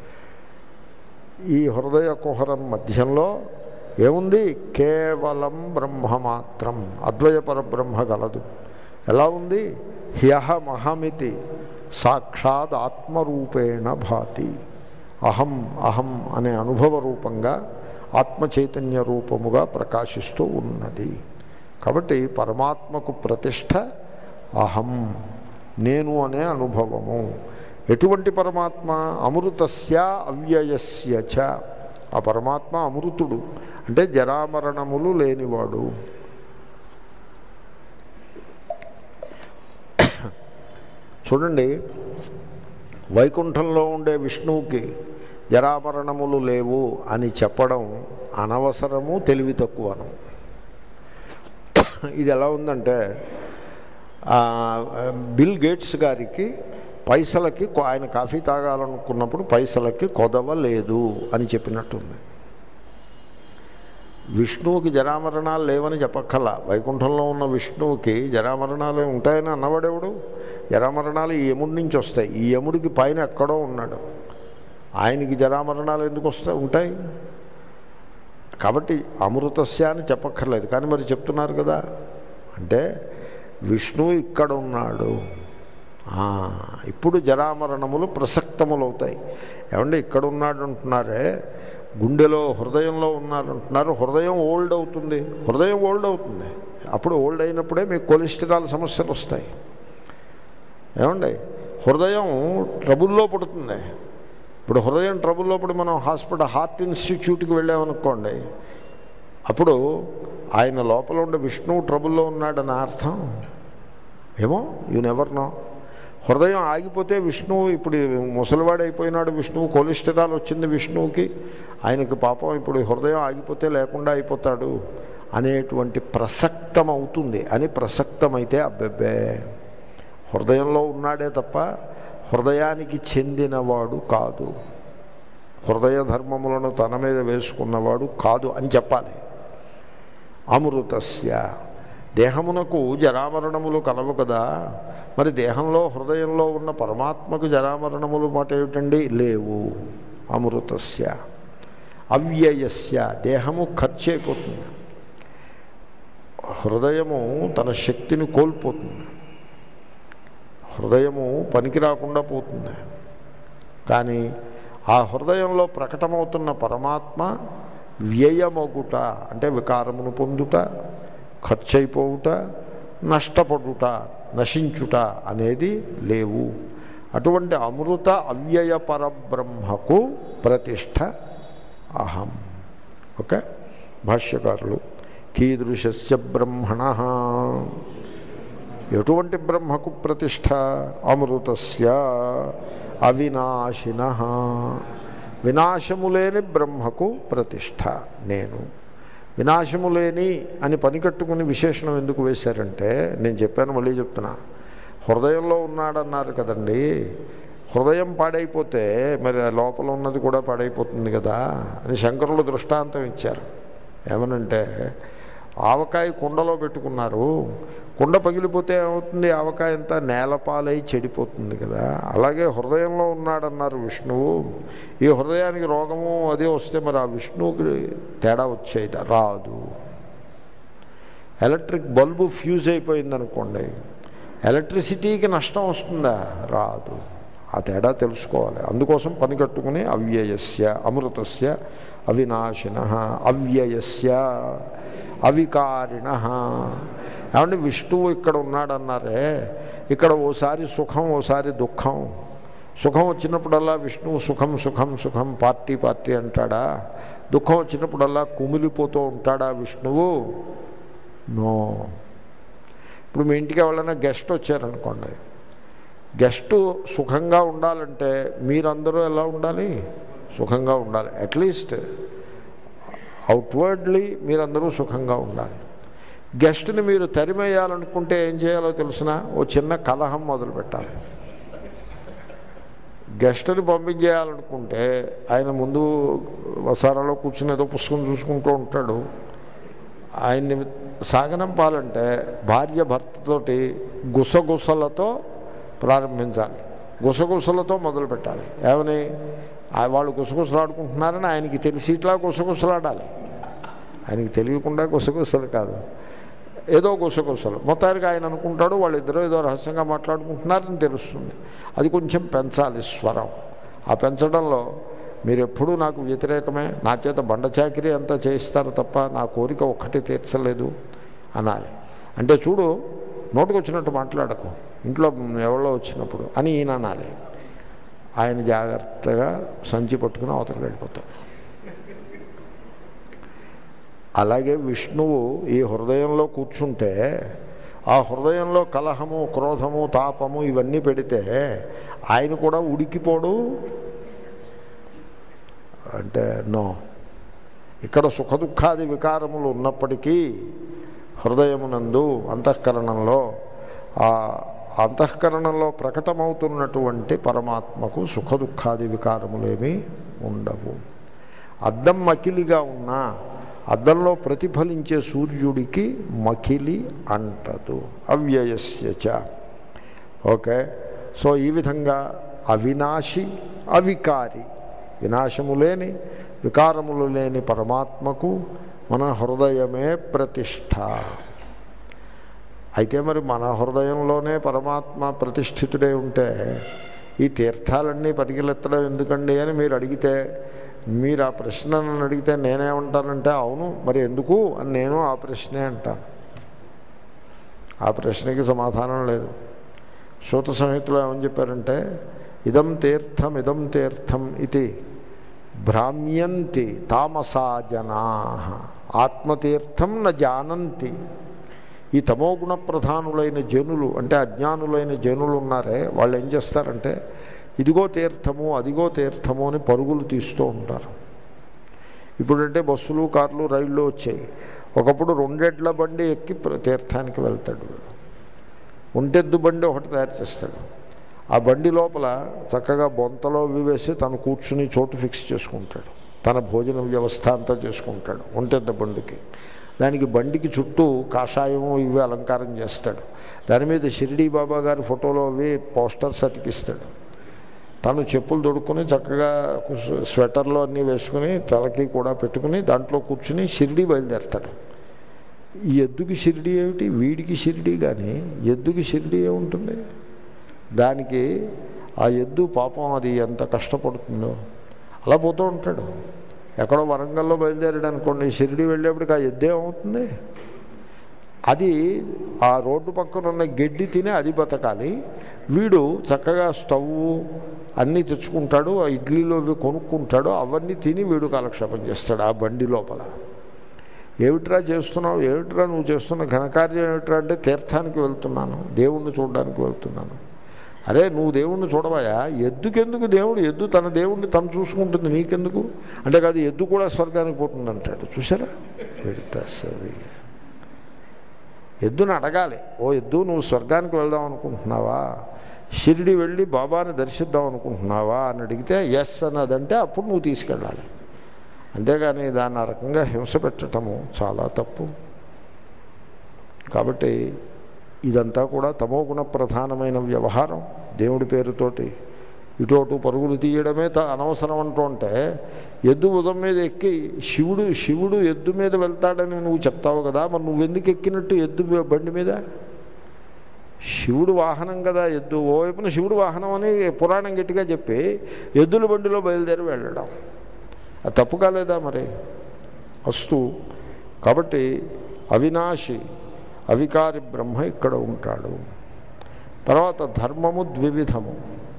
ఈ హృదయ కుహరం మధ్యంలో ఏముంది కేవలం బ్రహ్మ మాత్రం అద్వయ పరబ్రహ్మ గలదు ఎలా ఉంది హ్యహమహమితి సాక్షాత్ ఆత్మరూపేణ భాతి అహం అహం అనే అనుభవ రూపంగా ఆత్మ చైతన్య రూపముగా ప్రకాశిస్తూ ఉన్నది కాబట్టి పరమాత్మకు ప్రతిష్ట అహం నేను అనే అనుభవము ఎటువంటి పరమాత్మ అమృతస్య అవ్యయస్య చ ఆ పరమాత్మ అమృతుడు అంటే జరామరణములు లేనివాడు చూడండి వైకుంఠంలో ఉండే విష్ణువుకి జరామరణములు లేవు అని చెప్పడం అనవసరము తెలివి తక్కువను ఇది ఎలా ఉందంటే ఆ, బిల్ గేట్స్ గారికి పైసలకి కొ- ఆయన కాఫీ తాగాలనుకున్నప్పుడు పైసలకి కొదవ లేదు అని చెప్పినట్టుంది విష్ణువుకి జరామరణాలు లేవని చెప్పక్కల వైకుంఠంలో ఉన్న విష్ణువుకి జరామరణాలు ఉంటాయని అన్నవాడెవడు జరామరణాలు ఈ యముడి నుంచి వస్తాయి ఈ యముడికి పైన ఎక్కడో ఉన్నాడు ఆయనకి జరామరణాలు ఎందుకు వస్తాయి ఉంటాయి కాబట్టి అమృతస్య అని చెప్పక్కర్లేదు కానీ మరి చెప్తున్నారు కదా అంటే విష్ణువు ఇక్కడ ఉన్నాడు ఆ, ఇప్పుడు జరామరణములు ప్రసక్తములు అవుతాయి ఏమంటే ఇక్కడ ఉన్నాడు అంటున్నారే గుండెలో హృదయంలో ఉన్నారు అంటున్నారు హృదయం ఓల్డ్ అవుతుంది హృదయం ఓల్డ్ అవుతుంది అప్పుడు ఓల్డ్ అయినప్పుడే మీకు కొలెస్ట్రాల్ సమస్యలు వస్తాయి ఏమండి హృదయం ట్రబుల్లో పడుతుంది ఇప్పుడు హృదయం ట్రబుల్లో పడి మనం హాస్పిటల్ హార్ట్ ఇన్స్టిట్యూట్కి వెళ్ళామనుకోండి అప్పుడు ఆయన లోపల ఉండే విష్ణువు ట్రబుల్లో ఉన్నాడని అర్థం ఏమో యూ నెవర్ నో హృదయం ఆగిపోతే విష్ణువు ఇప్పుడు ముసలివాడు అయిపోయినాడు విష్ణువు కొలెస్ట్రాల్ వచ్చింది విష్ణువుకి ఆయనకి పాపం ఇప్పుడు హృదయం ఆగిపోతే లేకుండా అయిపోతాడు అనేటువంటి ప్రసక్తం అవుతుంది అని ప్రసక్తమైతే అబ్బెబ్బే హృదయంలో ఉన్నాడే తప్ప హృదయానికి చెందినవాడు కాదు హృదయ ధర్మములను తన మీద వేసుకున్నవాడు కాదు అని చెప్పాలి అమృతస్య దేహమునకు జరామరణములు కలవు కదా మరి దేహంలో హృదయంలో ఉన్న పరమాత్మకు జరామరణములు మాట ఏమిటండి లేవు అమృతస్య అవ్యయస్య దేహము ఖర్చు అయిపోతుంది హృదయము తన శక్తిని కోల్పోతుంది హృదయము పనికి రాకుండా పోతుంది కానీ ఆ హృదయంలో ప్రకటమవుతున్న పరమాత్మ వ్యయమగుట అంటే వికారమును పొందుట ఖర్చయిపోవుట నష్టపడుట నశించుట అనేది లేవు అటువంటి అమృత అవ్యయ పరబ్రహ్మకు ప్రతిష్ట అహం ఓకే భాష్యకారులు కీదృశస్య బ్రహ్మణ ఎటువంటి బ్రహ్మకు ప్రతిష్ట అమృతస్య అవినాశిన వినాశము లేని బ్రహ్మకు ప్రతిష్ట నేను వినాశము లేని అని పనికట్టుకుని విశేషణం ఎందుకు వేశారంటే నేను చెప్పాను మళ్ళీ చెప్తున్నా హృదయంలో ఉన్నాడన్నారు కదండి హృదయం పాడైపోతే మరి ఆ లోపల ఉన్నది కూడా పాడైపోతుంది కదా అని శంకరులు దృష్టాంతం ఇచ్చారు ఏమనంటే ఆవకాయ కుండలో పెట్టుకున్నారు కుండ పగిలిపోతే ఏమవుతుంది ఆవకాయ అంతా నేలపాలై చెడిపోతుంది కదా అలాగే హృదయంలో ఉన్నాడన్నారు విష్ణువు ఈ హృదయానికి రోగము అదే వస్తే మరి ఆ విష్ణువుకి తేడా వచ్చేది రాదు ఎలక్ట్రిక్ బల్బు ఫ్యూజ్ అయిపోయిందనుకోండి ఎలక్ట్రిసిటీకి నష్టం వస్తుందా రాదు ఆ తేడా తెలుసుకోవాలి అందుకోసం పని కట్టుకుని అవ్యయస్య అమృతస్య అవినాశిన అవ్యయస్య అవికారిణ ఏమంటే విష్ణువు ఇక్కడ ఉన్నాడన్నారే ఇక్కడ ఓసారి సుఖం ఓసారి దుఃఖం సుఖం వచ్చినప్పుడల్లా విష్ణువు సుఖం సుఖం సుఖం పార్టీ పార్టీ అంటాడా దుఃఖం వచ్చినప్పుడల్లా కుమిలిపోతూ ఉంటాడా విష్ణువు నో ఇప్పుడు మీ ఇంటికి ఎవరైనా గెస్ట్ వచ్చారనుకోండి గెస్ట్ సుఖంగా ఉండాలంటే మీరందరూ ఎలా ఉండాలి సుఖంగా ఉండాలి అట్లీస్ట్ అవుట్వర్డ్లీ మీరందరూ సుఖంగా ఉండాలి గెస్ట్ని మీరు తరిమేయాలనుకుంటే ఏం చేయాలో తెలిసిన ఓ చిన్న కలహం మొదలు పెట్టాలి గెస్ట్ని పంపించేయాలనుకుంటే ఆయన ముందు వసారాలో కూర్చుని ఏదో పుస్తకం చూసుకుంటూ ఉంటాడు ఆయన్ని సాగనంపాలంటే భార్య భర్తతోటి గుసగుసలతో ప్రారంభించాలి గుసగుసలతో మొదలు పెట్టాలి ఏమని ఆ- వాళ్ళు గుసగుసలాడుకుంటున్నారని ఆయనకి తెలిసి ఇట్లా గుసగుసలాడాలి ఆయనకి తెలియకుండా గుసగుసలు కాదు ఏదో గుసగుసలు మొత్తానికి ఆయన అనుకుంటాడు వాళ్ళిద్దరూ ఏదో రహస్యంగా మాట్లాడుకుంటున్నారని తెలుస్తుంది అది కొంచెం పెంచాలి స్వరం ఆ పెంచడంలో మీరు ఎప్పుడూ నాకు వ్యతిరేకమే నా చేత బండ చాకిరీ అంతా చేయిస్తారు తప్ప నా కోరిక ఒక్కటి తీర్చలేదు అనాలి అంటే చూడు నోటుకు వచ్చినట్టు మాట్లాడకు ఇంట్లో ఎవరో వచ్చినప్పుడు అని ఈయన అనాలి ఆయన జాగ్రత్తగా సంచి పట్టుకుని అవతలకి వెళ్ళిపోతాడు అలాగే విష్ణువు ఈ హృదయంలో కూర్చుంటే ఆ హృదయంలో కలహము క్రోధము తాపము ఇవన్నీ పెడితే ఆయన కూడా ఉడికిపోడు అంటే నో ఇక్కడ సుఖదుఖాది వికారములు ఉన్నప్పటికీ హృదయమునందు అంతఃకరణంలో ఆ అంతఃకరణంలో ప్రకటమవుతున్నటువంటి పరమాత్మకు సుఖదుఖాది వికారములేమీ ఉండవు అద్దం మకిలిగా ఉన్నా అద్దంలో ప్రతిఫలించే సూర్యుడికి మకిలి అంటదు అవ్యయస్యచ ఓకే సో ఈ విధంగా అవినాశి అవికారి వినాశము లేని వికారములు లేని పరమాత్మకు మన హృదయమే ప్రతిష్ట అయితే మరి మన హృదయంలోనే పరమాత్మ ప్రతిష్ఠితుడై ఉంటే ఈ తీర్థాలన్నీ పరిగెలెత్తడం ఎందుకండి అని మీరు అడిగితే మీరు ఆ ప్రశ్న నన్ను అడిగితే నేనేమంటానంటే అవును మరి ఎందుకు అని నేను ఆ ప్రశ్నే అంటాను ఆ ప్రశ్నకి సమాధానం లేదు సూత సంహితలో ఏమని చెప్పారంటే ఇదం తీర్థం ఇదం తీర్థం ఇది భ్రామ్యంతి తామసా జనా ఆత్మతీర్థం న జానంతి ఈ తమోగుణ ప్రధానులైన జనులు అంటే అజ్ఞానులైన జనులు ఉన్నారే వాళ్ళు ఏం చేస్తారంటే ఇదిగో తీర్థము అదిగో తీర్థము అని పరుగులు తీస్తూ ఉంటారు ఇప్పుడంటే బస్సులు కార్లు రైళ్ళు వచ్చాయి ఒకప్పుడు రెండెడ్ల బండి ఎక్కి ప్ర- తీర్థానికి వెళ్తాడు వీడు ఒంటెద్దు బండి ఒకటి తయారు చేస్తాడు ఆ బండి లోపల చక్కగా బొంతలో అవి వేసి తను కూర్చుని చోటు ఫిక్స్ చేసుకుంటాడు తన భోజన వ్యవస్థ అంతా చేసుకుంటాడు ఒంటెద్దు బండికి దానికి బండికి చుట్టూ కాషాయము ఇవి అలంకారం చేస్తాడు దాని మీద షిరిడీ బాబా గారి ఫోటోలో అవి పోస్టర్స్ అతికిస్తాడు తను చెప్పులు తొడుక్కొని చక్కగా కుస్- స్వెటర్లో అన్నీ వేసుకుని తలకి కూడా పెట్టుకుని దాంట్లో కూర్చుని షిరిడీ బయలుదేరతాడు ఈ ఎద్దుకి షిరిడి ఏమిటి వీడికి షిరిడి కానీ ఎద్దుకి షిరిడి ఏముంటుంది దానికి ఆ ఎద్దు పాపం అది ఎంత కష్టపడుతుందో అలా పోతూ ఉంటాడు ఎక్కడో వరంగల్లో బయలుదేరాడు అనుకోండి షిరిడి వెళ్ళేప్పటికి ఆ ఎద్దు ఏమవుతుంది అది ఆ రోడ్డు పక్కన ఉన్న గడ్డి తిని అది బతకాలి వీడు చక్కగా స్టవ్ అన్నీ తెచ్చుకుంటాడు ఆ ఇడ్లీలో ఇవి కొనుక్కుంటాడు అవన్నీ తిని వీడు కాలక్షేపం చేస్తాడు ఆ బండి లోపల ఏమిట్రా చేస్తున్నావు ఏమిట్రా నువ్వు చేస్తున్న ఘనకార్యం ఏమిట్రా అంటే తీర్థానికి వెళ్తున్నాను దేవుణ్ణి చూడడానికి వెళ్తున్నాను అరే నువ్వు దేవుణ్ణి చూడవయా ఎద్దుకెందుకు దేవుడు ఎద్దు తన దేవుణ్ణి తను చూసుకుంటుంది నీకెందుకు అంటే కాదు ఎద్దు కూడా స్వర్గానికి పోతుంది అంటాడు చూసారా పెడతా సరే ఎద్దుని అడగాలి ఓ ఎద్దు నువ్వు స్వర్గానికి వెళ్దాం అనుకుంటున్నావా షిరిడి వెళ్ళి బాబాని దర్శిద్దాం అనుకుంటున్నావా అని అడిగితే ఎస్ అన్నదంటే అప్పుడు నువ్వు తీసుకెళ్ళాలి అంతేగాని దాన్ని ఆ రకంగా హింస పెట్టడము చాలా తప్పు కాబట్టి ఇదంతా కూడా తమోగుణ ప్రధానమైన వ్యవహారం దేవుడి పేరుతోటి ఇటోటు పరుగులు తీయడమే త అనవసరం అంటూ ఉంటే ఎద్దు ఉదం మీద ఎక్కి శివుడు శివుడు ఎద్దు మీద వెళ్తాడని నువ్వు చెప్తావు కదా మరి నువ్వెందుకు ఎక్కినట్టు ఎద్దు బండి మీద శివుడు వాహనం కదా ఎద్దు ఓవైపున శివుడు వాహనం అని పురాణం గట్టిగా చెప్పి ఎద్దుల బండిలో బయలుదేరి వెళ్ళడం అది తప్పు కాలేదా మరి అస్తు కాబట్టి అవినాశి అవికారి బ్రహ్మ ఇక్కడ ఉంటాడు తర్వాత ధర్మము ద్వివిధము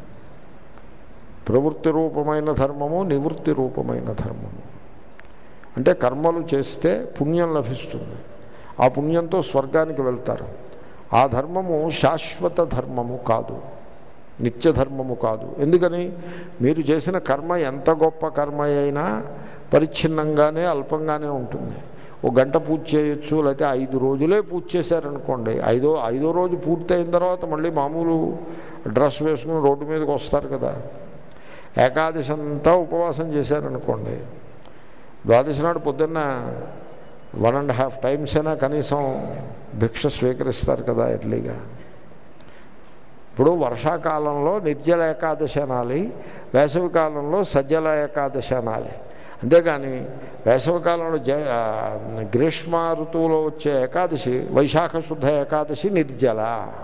ప్రవృత్తి రూపమైన ధర్మము నివృత్తి రూపమైన ధర్మము అంటే కర్మలు చేస్తే పుణ్యం లభిస్తుంది ఆ పుణ్యంతో స్వర్గానికి వెళ్తారు ఆ ధర్మము శాశ్వత ధర్మము కాదు నిత్య ధర్మము కాదు ఎందుకని మీరు చేసిన కర్మ ఎంత గొప్ప కర్మ అయినా పరిచ్ఛిన్నంగానే అల్పంగానే ఉంటుంది ఒక గంట పూజ చేయొచ్చు లేకపోతే ఐదు రోజులే పూజ చేశారనుకోండి ఐదో ఐదో రోజు పూర్తయిన తర్వాత మళ్ళీ మామూలు డ్రెస్ వేసుకుని రోడ్డు మీదకి వస్తారు కదా ఏకాదశి అంతా ఉపవాసం చేశారనుకోండి ద్వాదశి నాడు పొద్దున్న వన్ అండ్ హాఫ్ టైమ్స్ అయినా కనీసం భిక్ష స్వీకరిస్తారు కదా ఎర్లీగా ఇప్పుడు వర్షాకాలంలో నిర్జల ఏకాదశి అనాలి వేసవి కాలంలో సజ్జల ఏకాదశి అనాలి అంతేగాని వేసవికాలంలో జ ఆ, గ్రీష్మ ఋతువులో వచ్చే ఏకాదశి వైశాఖ శుద్ధ ఏకాదశి నిర్జల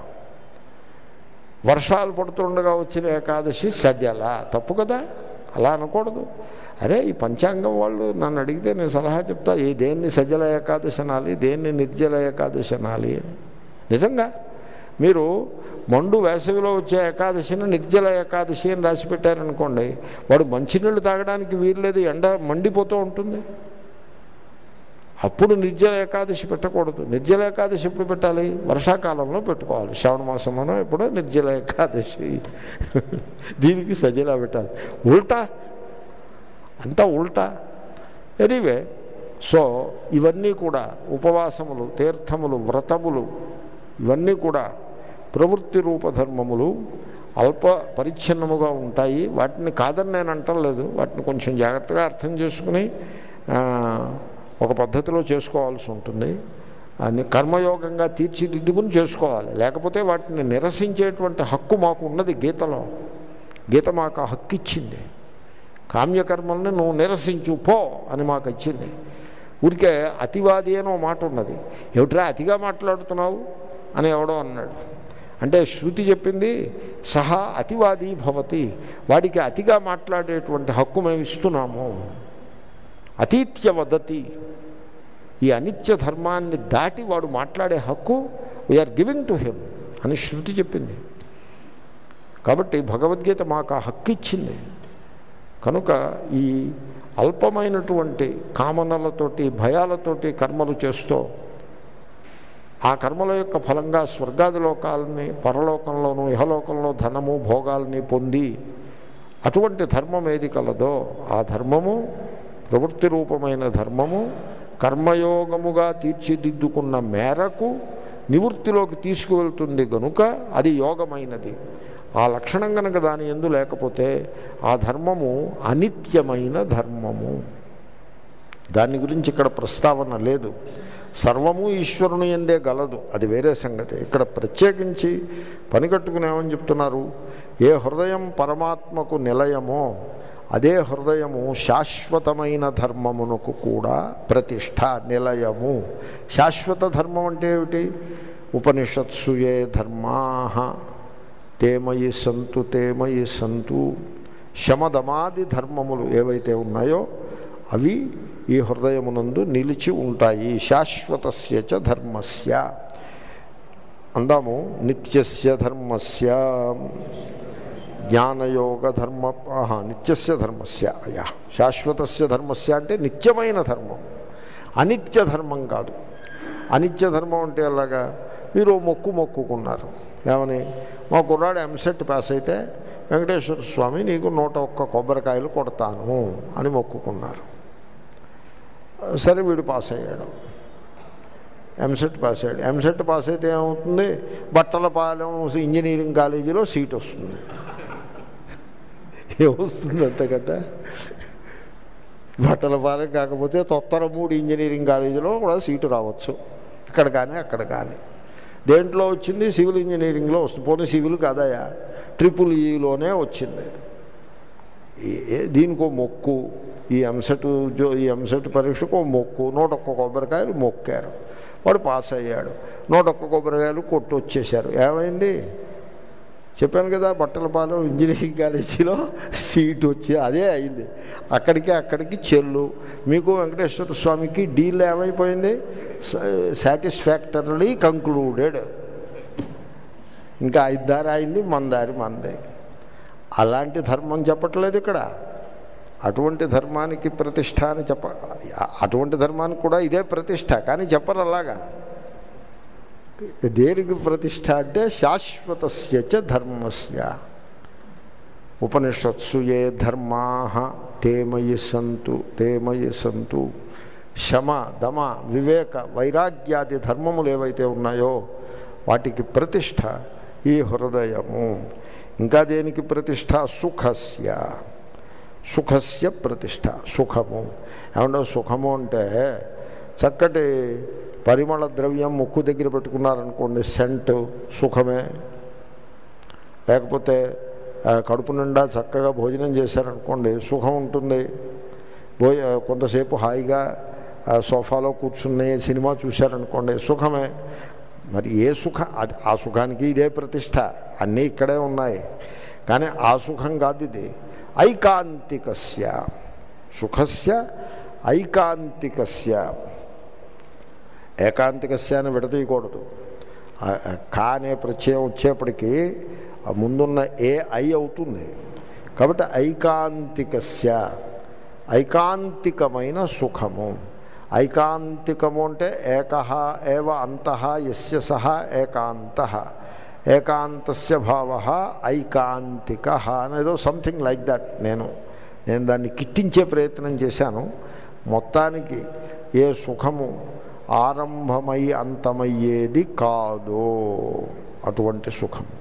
వర్షాలు పడుతుండగా వచ్చిన ఏకాదశి సజ్జల తప్పు కదా అలా అనకూడదు అరే ఈ పంచాంగం వాళ్ళు నన్ను అడిగితే నేను సలహా చెప్తా ఈ దేన్ని సజ్జల ఏకాదశి అనాలి దేన్ని నిర్జల ఏకాదశి అనాలి అని నిజంగా మీరు మండు వేసవిలో వచ్చే ఏకాదశిని నిర్జల ఏకాదశి అని రాసి పెట్టారనుకోండి వాడు మంచినీళ్ళు తాగడానికి వీల్లేదు ఎండ మండిపోతూ ఉంటుంది అప్పుడు నిర్జల ఏకాదశి పెట్టకూడదు నిర్జల ఏకాదశి ఎప్పుడు పెట్టాలి వర్షాకాలంలో పెట్టుకోవాలి శ్రావణ మాసంలోనో ఎప్పుడో నిర్జల ఏకాదశి దీనికి సజ్జలా పెట్టాలి ఉల్టా అంతా ఉల్టా ఎనీవే సో ఇవన్నీ కూడా ఉపవాసములు తీర్థములు వ్రతములు ఇవన్నీ కూడా ప్రవృత్తి రూపధర్మములు అల్ప పరిచ్ఛిన్నముగా ఉంటాయి వాటిని కాదని నేను అంటలేదు వాటిని కొంచెం జాగ్రత్తగా అర్థం చేసుకుని ఆ, ఒక పద్ధతిలో చేసుకోవాల్సి ఉంటుంది అని కర్మయోగంగా తీర్చిదిద్దుకుని చేసుకోవాలి లేకపోతే వాటిని నిరసించేటువంటి హక్కు మాకు ఉన్నది గీతలో గీత మాకు ఆ హక్కు ఇచ్చింది కామ్యకర్మల్ని నువ్వు నిరసించు పో అని మాకు ఇచ్చింది ఊరికే అతివాది అనో మాట ఉన్నది ఏమిట్రా అతిగా మాట్లాడుతున్నావు అని ఎవడో అన్నాడు అంటే శృతి చెప్పింది సహా అతివాది భవతి వాడికి అతిగా మాట్లాడేటువంటి హక్కు మేము ఇస్తున్నాము అతీత్య వదతి ఈ అనిత్య ధర్మాన్ని దాటి వాడు మాట్లాడే హక్కు వీఆర్ గివింగ్ టు హిమ్ అని శృతి చెప్పింది కాబట్టి భగవద్గీత మాకు ఆ హక్కు ఇచ్చింది కనుక ఈ అల్పమైనటువంటి కామనలతోటి భయాలతోటి కర్మలు చేస్తూ ఆ కర్మల యొక్క ఫలంగా స్వర్గాది లోకాలని పరలోకంలోనూ ఇహలోకంలో ధనము భోగాల్ని పొంది అటువంటి ధర్మం ఏది కలదో ఆ ధర్మము ప్రవృత్తి రూపమైన ధర్మము కర్మయోగముగా తీర్చిదిద్దుకున్న మేరకు నివృత్తిలోకి తీసుకువెళ్తుంది గనుక అది యోగమైనది ఆ లక్షణం కనుక దాని ఎందు లేకపోతే ఆ ధర్మము అనిత్యమైన ధర్మము దాని గురించి ఇక్కడ ప్రస్తావన లేదు సర్వము ఈశ్వరుని ఎందే గలదు అది వేరే సంగతి ఇక్కడ ప్రత్యేకించి పని కట్టుకుని ఏమని చెప్తున్నారు ఏ హృదయం పరమాత్మకు నిలయమో అదే హృదయము శాశ్వతమైన ధర్మమునకు కూడా ప్రతిష్ట నిలయము శాశ్వత ధర్మం అంటే ఏమిటి ఉపనిషత్సు ఏ ధర్మా తేమయి సంతు తేమయి సంతు శమదమాది ధర్మములు ఏవైతే ఉన్నాయో అవి ఈ హృదయమునందు నిలిచి ఉంటాయి శాశ్వతస్య చ ధర్మస్య అందాము నిత్యస్య ధర్మస్య జ్ఞానయోగ ధర్మ ఆహా, నిత్యస్య ధర్మస్య అయా శాశ్వతస్య ధర్మస్య అంటే నిత్యమైన ధర్మం అనిత్య ధర్మం కాదు అనిత్య ధర్మం అంటే అలాగా మీరు ఓ మొక్కు మొక్కుకున్నారు ఏమని మా కుర్రాడు ఎంసెట్ పాస్ అయితే వెంకటేశ్వర స్వామి నీకు నూట ఒక్క కొబ్బరికాయలు కొడతాను అని మొక్కుకున్నారు సరే వీడు పాస్ అయ్యాడు ఎంసెట్ పాస్ అయ్యాడు ఎంసెట్ పాస్ అయితే ఏమవుతుంది బట్టలపాలెం ఇంజనీరింగ్ కాలేజీలో సీట్ వస్తుంది ఏమొస్తుంది అంతకంటే బట్టలపాలెం కాకపోతే తొత్తర మూడు ఇంజనీరింగ్ కాలేజీలో కూడా సీటు రావచ్చు ఇక్కడ కానీ అక్కడ కానీ దేంట్లో వచ్చింది సివిల్ ఇంజనీరింగ్లో వస్తుంది పోనీ సివిల్ కాదయా ట్రిపుల్ ఈలోనే వచ్చింది ఈ- ఏ- దీనికో మొక్కు ఈ ఎంసెట్ జో ఈ ఎంసెట్ పరీక్షకు ఓ మొక్కు నూట ఒక్క కొబ్బరికాయలు మొక్కారు వాడు పాస్ అయ్యాడు నూట ఒక్క కొబ్బరికాయలు కొట్టు వచ్చేశారు ఏమైంది చెప్పాను కదా బట్టలపాలెం ఇంజనీరింగ్ కాలేజీలో సీట్ వచ్చి అదే అయింది అక్కడికి అక్కడికి చెల్లు మీకు వెంకటేశ్వర స్వామికి డీల్ ఏమైపోయింది సాటిస్ఫాక్టరీలీ కంక్లూడెడ్ ఇంకా ఐదు దారి అయింది మన దారి మందే అలాంటి ధర్మం చెప్పట్లేదు ఇక్కడ అటువంటి ధర్మానికి ప్రతిష్ట అని చెప్ప అటువంటి ధర్మానికి కూడా ఇదే ప్రతిష్ట కానీ చెప్పరు అలాగా దేనికి ప్రతిష్ట అంటే శాశ్వతస్య చ ధర్మస్య ఉపనిషత్సు ఏ ధర్మా తేమయి సంతు తేమయి సంతు శమ దమ వివేక వైరాగ్యాది ధర్మములు ఏవైతే ఉన్నాయో వాటికి ప్రతిష్ట ఈ హృదయము ఇంకా దేనికి ప్రతిష్ట సుఖస్య సుఖస్య ప్రతిష్ట సుఖము ఏమన్నా సుఖము అంటే చక్కటి పరిమళ ద్రవ్యం ముక్కు దగ్గర పెట్టుకున్నారనుకోండి సెంట్ సుఖమే లేకపోతే ఆ, కడుపు నిండా చక్కగా భోజనం చేశారనుకోండి సుఖం ఉంటుంది భో కొంతసేపు హాయిగా ఆ, సోఫాలో కూర్చుని సినిమా చూశారనుకోండి సుఖమే మరి ఏ సుఖ అది ఆ సుఖానికి ఇదే ప్రతిష్ట అన్నీ ఇక్కడే ఉన్నాయి కానీ ఆ సుఖం కాదు ఇది ఐకాంతికస్య సుఖస్య ఐకాంతికస్య ఏకాంతికస్య అని విడతీయకూడదు ఆ- ఆ కా అనే ప్రత్యయం వచ్చేప్పటికీ ఆ ముందున్న ఏ ఐ అవుతుంది కాబట్టి ఐకాంతికస్య ఐకాంతికమైన సుఖము ఐకాంతికము అంటే ఏక ఏవ అంత ఎస్య సహ ఏకాంత ఏకాంతస్య భావ ఐకాంతిక అనేదో సంథింగ్ లైక్ దట్ నేను నేను దాన్ని కిట్టించే ప్రయత్నం చేశాను మొత్తానికి ఏ సుఖము ఆరంభమై అంతమయ్యేది కాదో అటువంటి సుఖము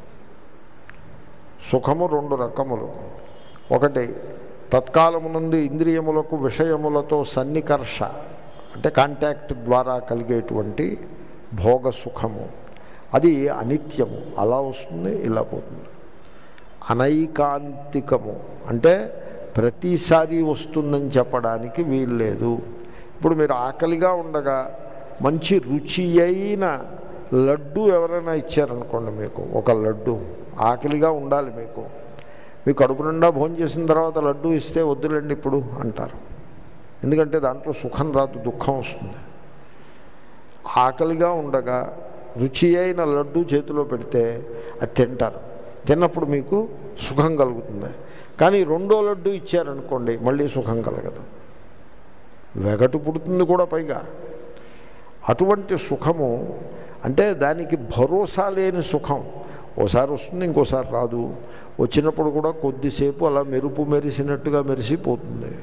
సుఖము రెండు రకములు ఒకటి తత్కాలము నుండి ఇంద్రియములకు విషయములతో సన్నికర్ష అంటే కాంటాక్ట్ ద్వారా కలిగేటువంటి భోగ సుఖము అది అనిత్యము అలా వస్తుంది ఇలా పోతుంది అనైకాంతికము అంటే ప్రతిసారి వస్తుందని చెప్పడానికి వీల్లేదు ఇప్పుడు మీరు ఆకలిగా ఉండగా మంచి రుచి అయిన లడ్డు ఎవరైనా ఇచ్చారనుకోండి మీకు ఒక లడ్డు ఆకలిగా ఉండాలి మీకు మీకు కడుపు నిండా భోజనం చేసిన తర్వాత లడ్డు ఇస్తే వద్దులేండి ఇప్పుడు అంటారు ఎందుకంటే దాంట్లో సుఖం రాదు దుఃఖం వస్తుంది ఆకలిగా ఉండగా రుచి అయిన లడ్డు చేతిలో పెడితే అది తింటారు తిన్నప్పుడు మీకు సుఖం కలుగుతుంది కానీ రెండో లడ్డు ఇచ్చారనుకోండి మళ్ళీ సుఖం కలగదు వెగటు పుడుతుంది కూడా పైగా అటువంటి సుఖము అంటే దానికి భరోసా లేని సుఖం ఓసారి వస్తుంది ఇంకోసారి రాదు వచ్చినప్పుడు కూడా కొద్దిసేపు అలా మెరుపు మెరిసినట్టుగా మెరిసిపోతుంది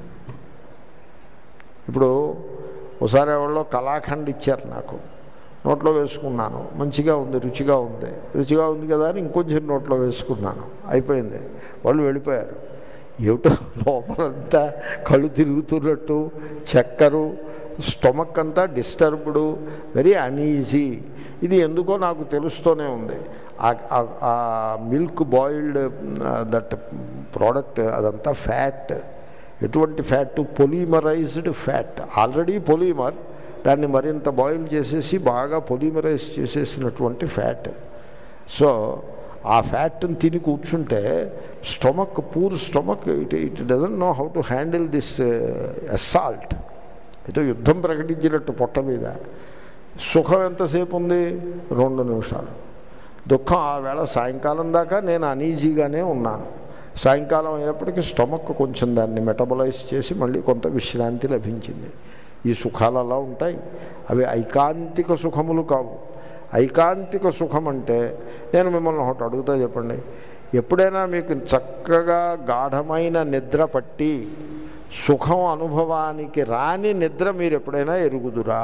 ఇప్పుడు ఒకసారి ఎవరో కళాఖండ్ ఇచ్చారు నాకు నోట్లో వేసుకున్నాను మంచిగా ఉంది రుచిగా ఉంది రుచిగా ఉంది కదా అని ఇంకొంచెం నోట్లో వేసుకున్నాను అయిపోయింది వాళ్ళు వెళ్ళిపోయారు ఏమిటో లోపలంతా కళ్ళు తిరుగుతున్నట్టు చక్కరు స్టొమక్ అంతా డిస్టర్బ్డ్ వెరీ అన్ఈజీ ఇది ఎందుకో నాకు తెలుస్తూనే ఉంది ఆ మిల్క్ బాయిల్డ్ దట్ ప్రోడక్ట్ అదంతా ఫ్యాట్ ఎటువంటి fat polymerised fat already polymer దాన్ని మరింత బాయిల్ చేసేసి బాగా పొలిమరైజ్ చేసేసినటువంటి ఫ్యాట్ సో ఆ ఫ్యాట్ని తిని కూర్చుంటే stomach poor stomach it it doesn't know how to handle this assault ఏదో యుద్ధం ప్రకటించినట్టు పొట్ట మీద సుఖం ఎంతసేపు ఉంది రెండు నిమిషాలు దుఃఖం ఆ వేళ సాయంకాలం దాకా నేను అనీజీగానే ఉన్నాను సాయంకాలం అయ్యేప్పటికీ స్టమక్ కొంచెం దాన్ని మెటబలైజ్ చేసి మళ్ళీ కొంత విశ్రాంతి లభించింది ఈ సుఖాలు అలా ఉంటాయి అవి ఐకాంతిక సుఖములు కావు ఐకాంతిక సుఖం అంటే నేను మిమ్మల్ని ఒకటి అడుగుతా చెప్పండి ఎప్పుడైనా మీకు చక్కగా గాఢమైన నిద్ర పట్టి సుఖం అనుభవానికి రాని నిద్ర మీరు ఎప్పుడైనా ఎరుగుదురా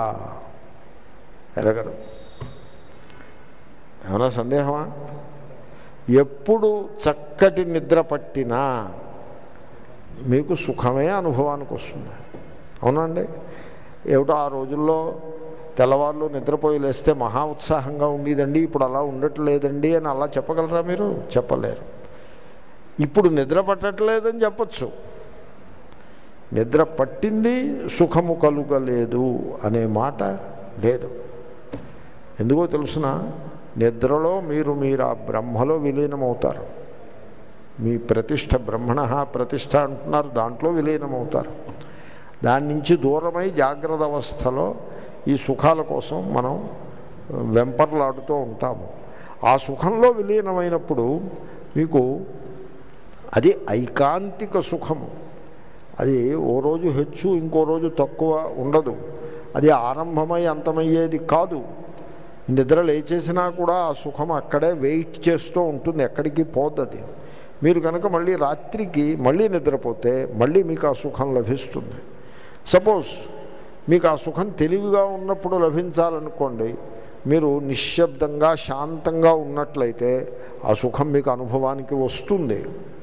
ఎరగరు ఏమైనా సందేహమా ఎప్పుడు చక్కటి నిద్ర పట్టినా మీకు సుఖమే అనుభవానికి వస్తుంది అవునండి ఏమిటో ఆ రోజుల్లో తెల్లవాళ్ళు నిద్రపోయి లేస్తే మహా ఉత్సాహంగా ఉండేదండి ఇప్పుడు అలా ఉండట్లేదండి అని అలా చెప్పగలరా మీరు చెప్పలేరు ఇప్పుడు నిద్ర పట్టట్లేదని చెప్పచ్చు నిద్ర పట్టింది సుఖము కలుగలేదు అనే మాట లేదు ఎందుకో తెలుసిన నిద్రలో మీరు మీరు ఆ బ్రహ్మలో విలీనమవుతారు మీ ప్రతిష్ట బ్రహ్మణ ప్రతిష్ట అంటున్నారు దాంట్లో విలీనమవుతారు దాని నుంచి దూరమై జాగ్రత్త అవస్థలో ఈ సుఖాల కోసం మనం వెంపర్లాడుతూ ఉంటాము ఆ సుఖంలో విలీనమైనప్పుడు మీకు అది ఐకాంతిక సుఖము అది ఓ రోజు హెచ్చు ఇంకో రోజు తక్కువ ఉండదు అది ఆరంభమై అంతమయ్యేది కాదు నిద్ర లేచేసినా కూడా ఆ సుఖం అక్కడే వెయిట్ చేస్తూ ఉంటుంది ఎక్కడికి పోద్దది మీరు కనుక మళ్ళీ రాత్రికి మళ్ళీ నిద్రపోతే మళ్ళీ మీకు ఆ సుఖం లభిస్తుంది సపోజ్ మీకు ఆ సుఖం తెలివిగా ఉన్నప్పుడు లభించాలనుకోండి మీరు నిశ్శబ్దంగా శాంతంగా ఉన్నట్లయితే ఆ సుఖం మీకు అనుభవానికి వస్తుంది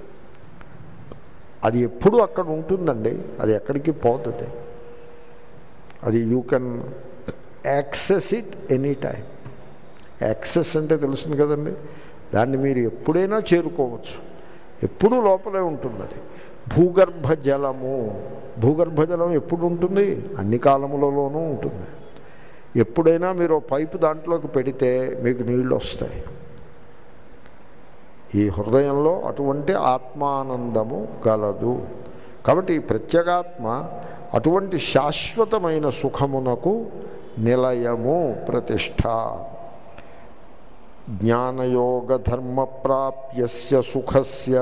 అది ఎప్పుడు అక్కడ ఉంటుందండి అది ఎక్కడికి పోతుంది అది you can access it any time access అంటే తెలుస్తుంది కదండి దాన్ని మీరు ఎప్పుడైనా చేరుకోవచ్చు ఎప్పుడూ లోపలే ఉంటుంది అది భూగర్భ జలము భూగర్భ జలం ఎప్పుడు ఉంటుంది అన్ని కాలములలోనూ ఉంటుంది ఎప్పుడైనా మీరు పైపు దాంట్లోకి పెడితే మీకు నీళ్ళు వస్తాయి ఈ హృదయంలో అటువంటి ఆత్మానందము గలదు కాబట్టి ఈ ప్రత్యేగాత్మ అటువంటి శాశ్వతమైన సుఖమునకు నిలయము ప్రతిష్ట జ్ఞానయోగ ధర్మ ప్రాప్యస్య సుఖస్య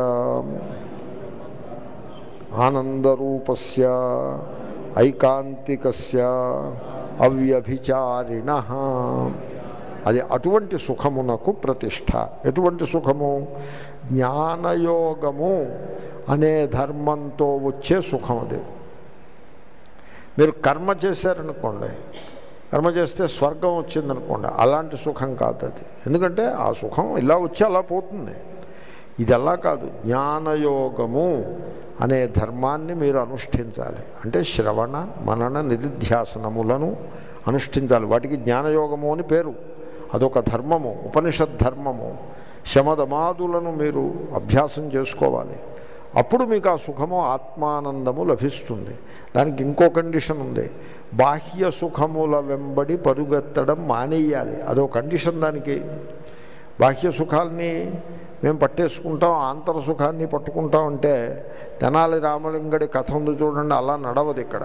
ఆనందరూపస్య ఐకాంతికస్య అవ్యభిచారిణ అది అటువంటి సుఖమునకు ప్రతిష్ట ఎటువంటి సుఖము జ్ఞానయోగము అనే ధర్మంతో వచ్చే సుఖం అది మీరు కర్మ చేశారనుకోండి కర్మ చేస్తే స్వర్గం వచ్చిందనుకోండి అలాంటి సుఖం కాదు అది ఎందుకంటే ఆ సుఖం ఇలా వచ్చి అలా పోతుంది ఇది అలా కాదు జ్ఞానయోగము అనే ధర్మాన్ని మీరు అనుష్ఠించాలి అంటే శ్రవణ మనన నిధిధ్యాసనములను అనుష్ఠించాలి వాటికి జ్ఞానయోగము అని పేరు అదొక ధర్మము ఉపనిషత్ ధర్మము శమదమాదులను మీరు అభ్యాసం చేసుకోవాలి అప్పుడు మీకు ఆ సుఖము ఆత్మానందము లభిస్తుంది దానికి ఇంకో కండిషన్ ఉంది బాహ్య సుఖముల వెంబడి పరుగెత్తడం మానేయాలి అదో కండిషన్ దానికి బాహ్య సుఖాల్ని మేము పట్టేసుకుంటాం ఆంతర సుఖాన్ని పట్టుకుంటాం అంటే తెనాలి రామలింగడి కథ ఉంది చూడండి అలా నడవదు ఇక్కడ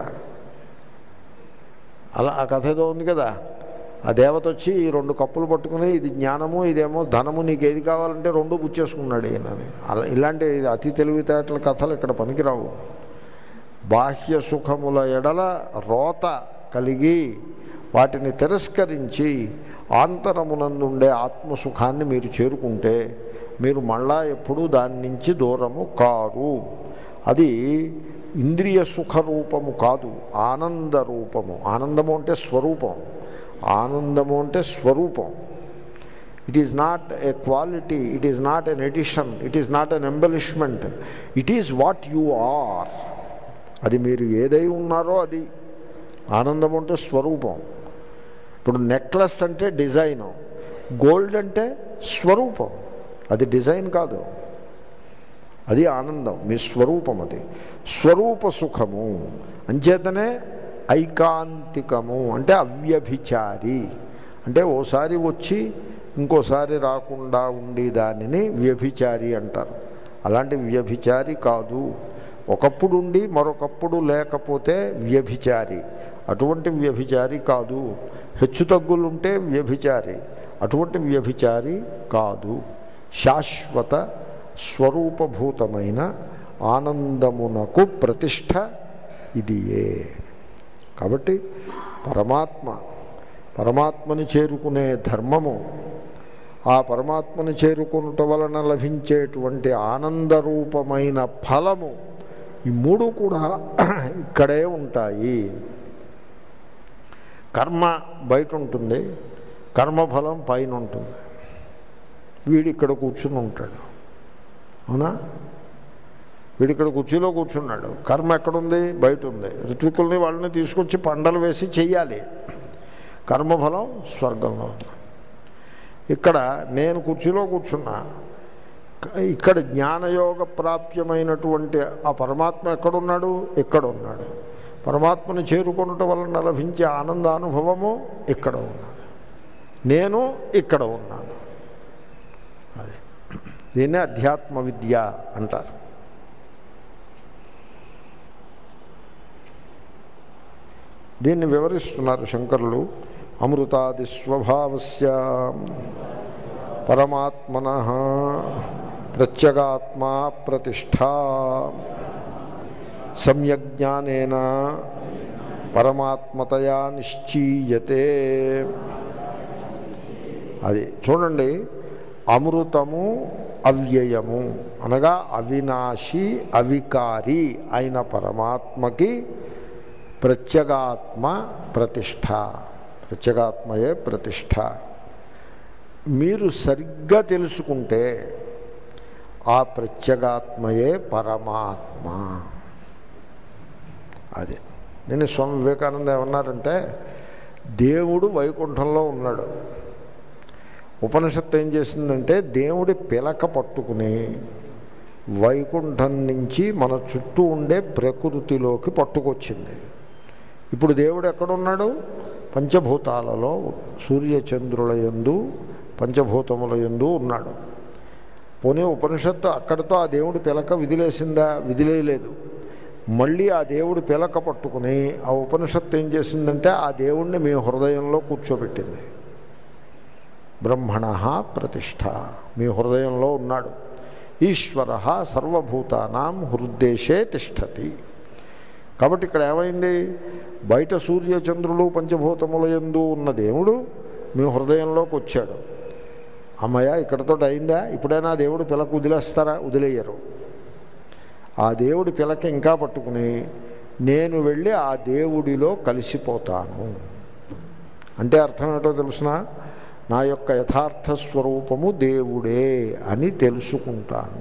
అలా ఆ కథ ఏదో ఉంది కదా ఆ దేవత వచ్చి ఈ రెండు కప్పులు పట్టుకుని ఇది జ్ఞానము ఇదేమో ధనము నీకు ఏది కావాలంటే రెండు పుచ్చేసుకున్నాడు ఈయనని అలా ఇలాంటి అతి తెలివితేటల కథలు ఇక్కడ పనికిరావు బాహ్య సుఖముల ఎడల రోత కలిగి వాటిని తిరస్కరించి ఆంతరమునందుండే ఆత్మసుఖాన్ని మీరు చేరుకుంటే మీరు మళ్ళా ఎప్పుడూ దాని నుంచి దూరము కారు అది ఇంద్రియ సుఖ రూపము కాదు ఆనంద రూపము ఆనందము అంటే స్వరూపం ఆనందము అంటే స్వరూపం it is not a quality it is not an addition it is not an embellishment it is what you are అది మీరు ఏదై ఉన్నారో అది ఆనందం అంటే స్వరూపం ఇప్పుడు నెక్లెస్ అంటే డిజైను గోల్డ్ అంటే స్వరూపం అది డిజైన్ కాదు అది ఆనందం మీ స్వరూపం అది స్వరూప సుఖము అంచేతనే ఐకాంతికము అంటే అవ్యభిచారి అంటే ఓసారి వచ్చి ఇంకోసారి రాకుండా ఉండి దానిని వ్యభిచారి అంటారు అలాంటి వ్యభిచారి కాదు ఒకప్పుడు ఉండి మరొకప్పుడు లేకపోతే వ్యభిచారి అటువంటి వ్యభిచారి కాదు హెచ్చుతగ్గులుంటే వ్యభిచారి అటువంటి వ్యభిచారి కాదు శాశ్వత స్వరూపభూతమైన ఆనందమునకు ప్రతిష్ట ఇదియే కాబట్టి పరమాత్మ పరమాత్మని చేరుకునే ధర్మము ఆ పరమాత్మని చేరుకునుట వలన లభించేటువంటి ఆనందరూపమైన ఫలము ఈ మూడు కూడా ఇక్కడే ఉంటాయి కర్మ బయట ఉంటుంది కర్మఫలం పైన ఉంటుంది వీడు ఇక్కడ కూర్చుని ఉంటాడు అవునా వీడు ఇక్కడ కుర్చీలో కూర్చున్నాడు కర్మ ఎక్కడుంది బయట ఉంది ఋత్వికుల్ని వాళ్ళని తీసుకొచ్చి పండలు వేసి చెయ్యాలి కర్మఫలం స్వర్గంలో ఉంది ఇక్కడ నేను కుర్చీలో కూర్చున్నా ఇక్కడ జ్ఞానయోగ ప్రాప్యమైనటువంటి ఆ పరమాత్మ ఎక్కడున్నాడు ఇక్కడ ఉన్నాడు పరమాత్మను చేరుకొనటం వలన లభించే ఆనందానుభవము ఇక్కడ ఉన్నది నేను ఇక్కడ ఉన్నాను అది దీన్నే అధ్యాత్మ విద్య అంటారు దీన్ని వివరిస్తున్నారు శంకరులు అమృతాది స్వభావస్య పరమాత్మన ప్రత్యగాత్మా ప్రతిష్టా సమ్యజ్ఞానేన పరమాత్మతయా నిశ్చీయతే అది చూడండి అమృతము అవ్యయము అనగా అవినాశి అవికారి అయిన పరమాత్మకి ప్రత్యేగాత్మ ప్రతిష్ట ప్రత్యేగాత్మయే ప్రతిష్ట మీరు సరిగ్గా తెలుసుకుంటే ఆ ప్రత్యేగాత్మయే పరమాత్మ అది నేను స్వామి వివేకానంద ఏమన్నారంటే దేవుడు వైకుంఠంలో ఉన్నాడు ఉపనిషత్తు ఏం చేసిందంటే దేవుడి పిలక పట్టుకుని వైకుంఠం నుంచి మన చుట్టూ ఉండే ప్రకృతిలోకి పట్టుకొచ్చింది ఇప్పుడు దేవుడు ఎక్కడున్నాడు పంచభూతాలలో సూర్యచంద్రుల యందు పంచభూతముల యందు ఉన్నాడు పోనీ ఉపనిషత్తు అక్కడితో ఆ దేవుడి పిలక విదిలేసిందా విదిలేయలేదు మళ్ళీ ఆ దేవుడి పిలక పట్టుకుని ఆ ఉపనిషత్తు ఏం చేసిందంటే ఆ దేవుణ్ణి మీ హృదయంలో కూర్చోబెట్టింది బ్రహ్మణ ప్రతిష్ట మీ హృదయంలో ఉన్నాడు ఈశ్వర సర్వభూతానాం హృద్దేశే తిష్టతి కాబట్టి ఇక్కడ ఏమైంది బయట సూర్యచంద్రులు పంచభూతముల ఎందు ఉన్న దేవుడు మీ హృదయంలోకి వచ్చాడు అమ్మయ్య ఇక్కడతో అయిందా ఇప్పుడైనా దేవుడు పిలక వదిలేస్తారా వదిలేయరు ఆ దేవుడి పిలక ఇంకా పట్టుకుని నేను వెళ్ళి ఆ దేవుడిలో కలిసిపోతాను అంటే అర్థం ఏంటో తెలుసిన నా యొక్క యథార్థ స్వరూపము దేవుడే అని తెలుసుకుంటాను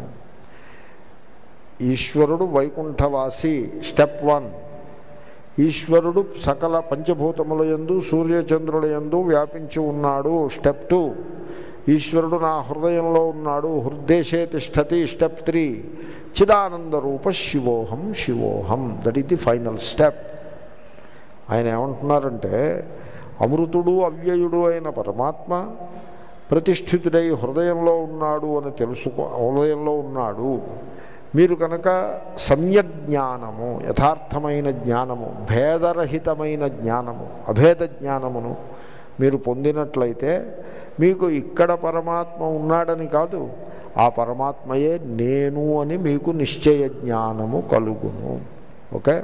ఈశ్వరుడు వైకుంఠవాసి స్టెప్ వన్ ఈశ్వరుడు సకల పంచభూతముల యందు సూర్యచంద్రుల యందు వ్యాపించి ఉన్నాడు స్టెప్ టూ ఈశ్వరుడు నా హృదయంలో ఉన్నాడు హృద్దేశే తిష్టతి స్టెప్ త్రీ చిదానంద రూప శివోహం శివోహం that is the final step ఆయన ఏమంటున్నారంటే అమృతుడు అవ్యయుడు అయిన పరమాత్మ ప్రతిష్ఠితుడై హృదయంలో ఉన్నాడు అని తెలుసుకో హృదయంలో ఉన్నాడు మీరు కనుక సమ్యక్ జ్ఞానము యథార్థమైన జ్ఞానము భేదరహితమైన జ్ఞానము అభేద జ్ఞానమును మీరు పొందినట్లయితే మీకు ఇక్కడ పరమాత్మ ఉన్నాడని కాదు ఆ పరమాత్మయే నేను అని మీకు నిశ్చయ జ్ఞానము కలుగును ఓకే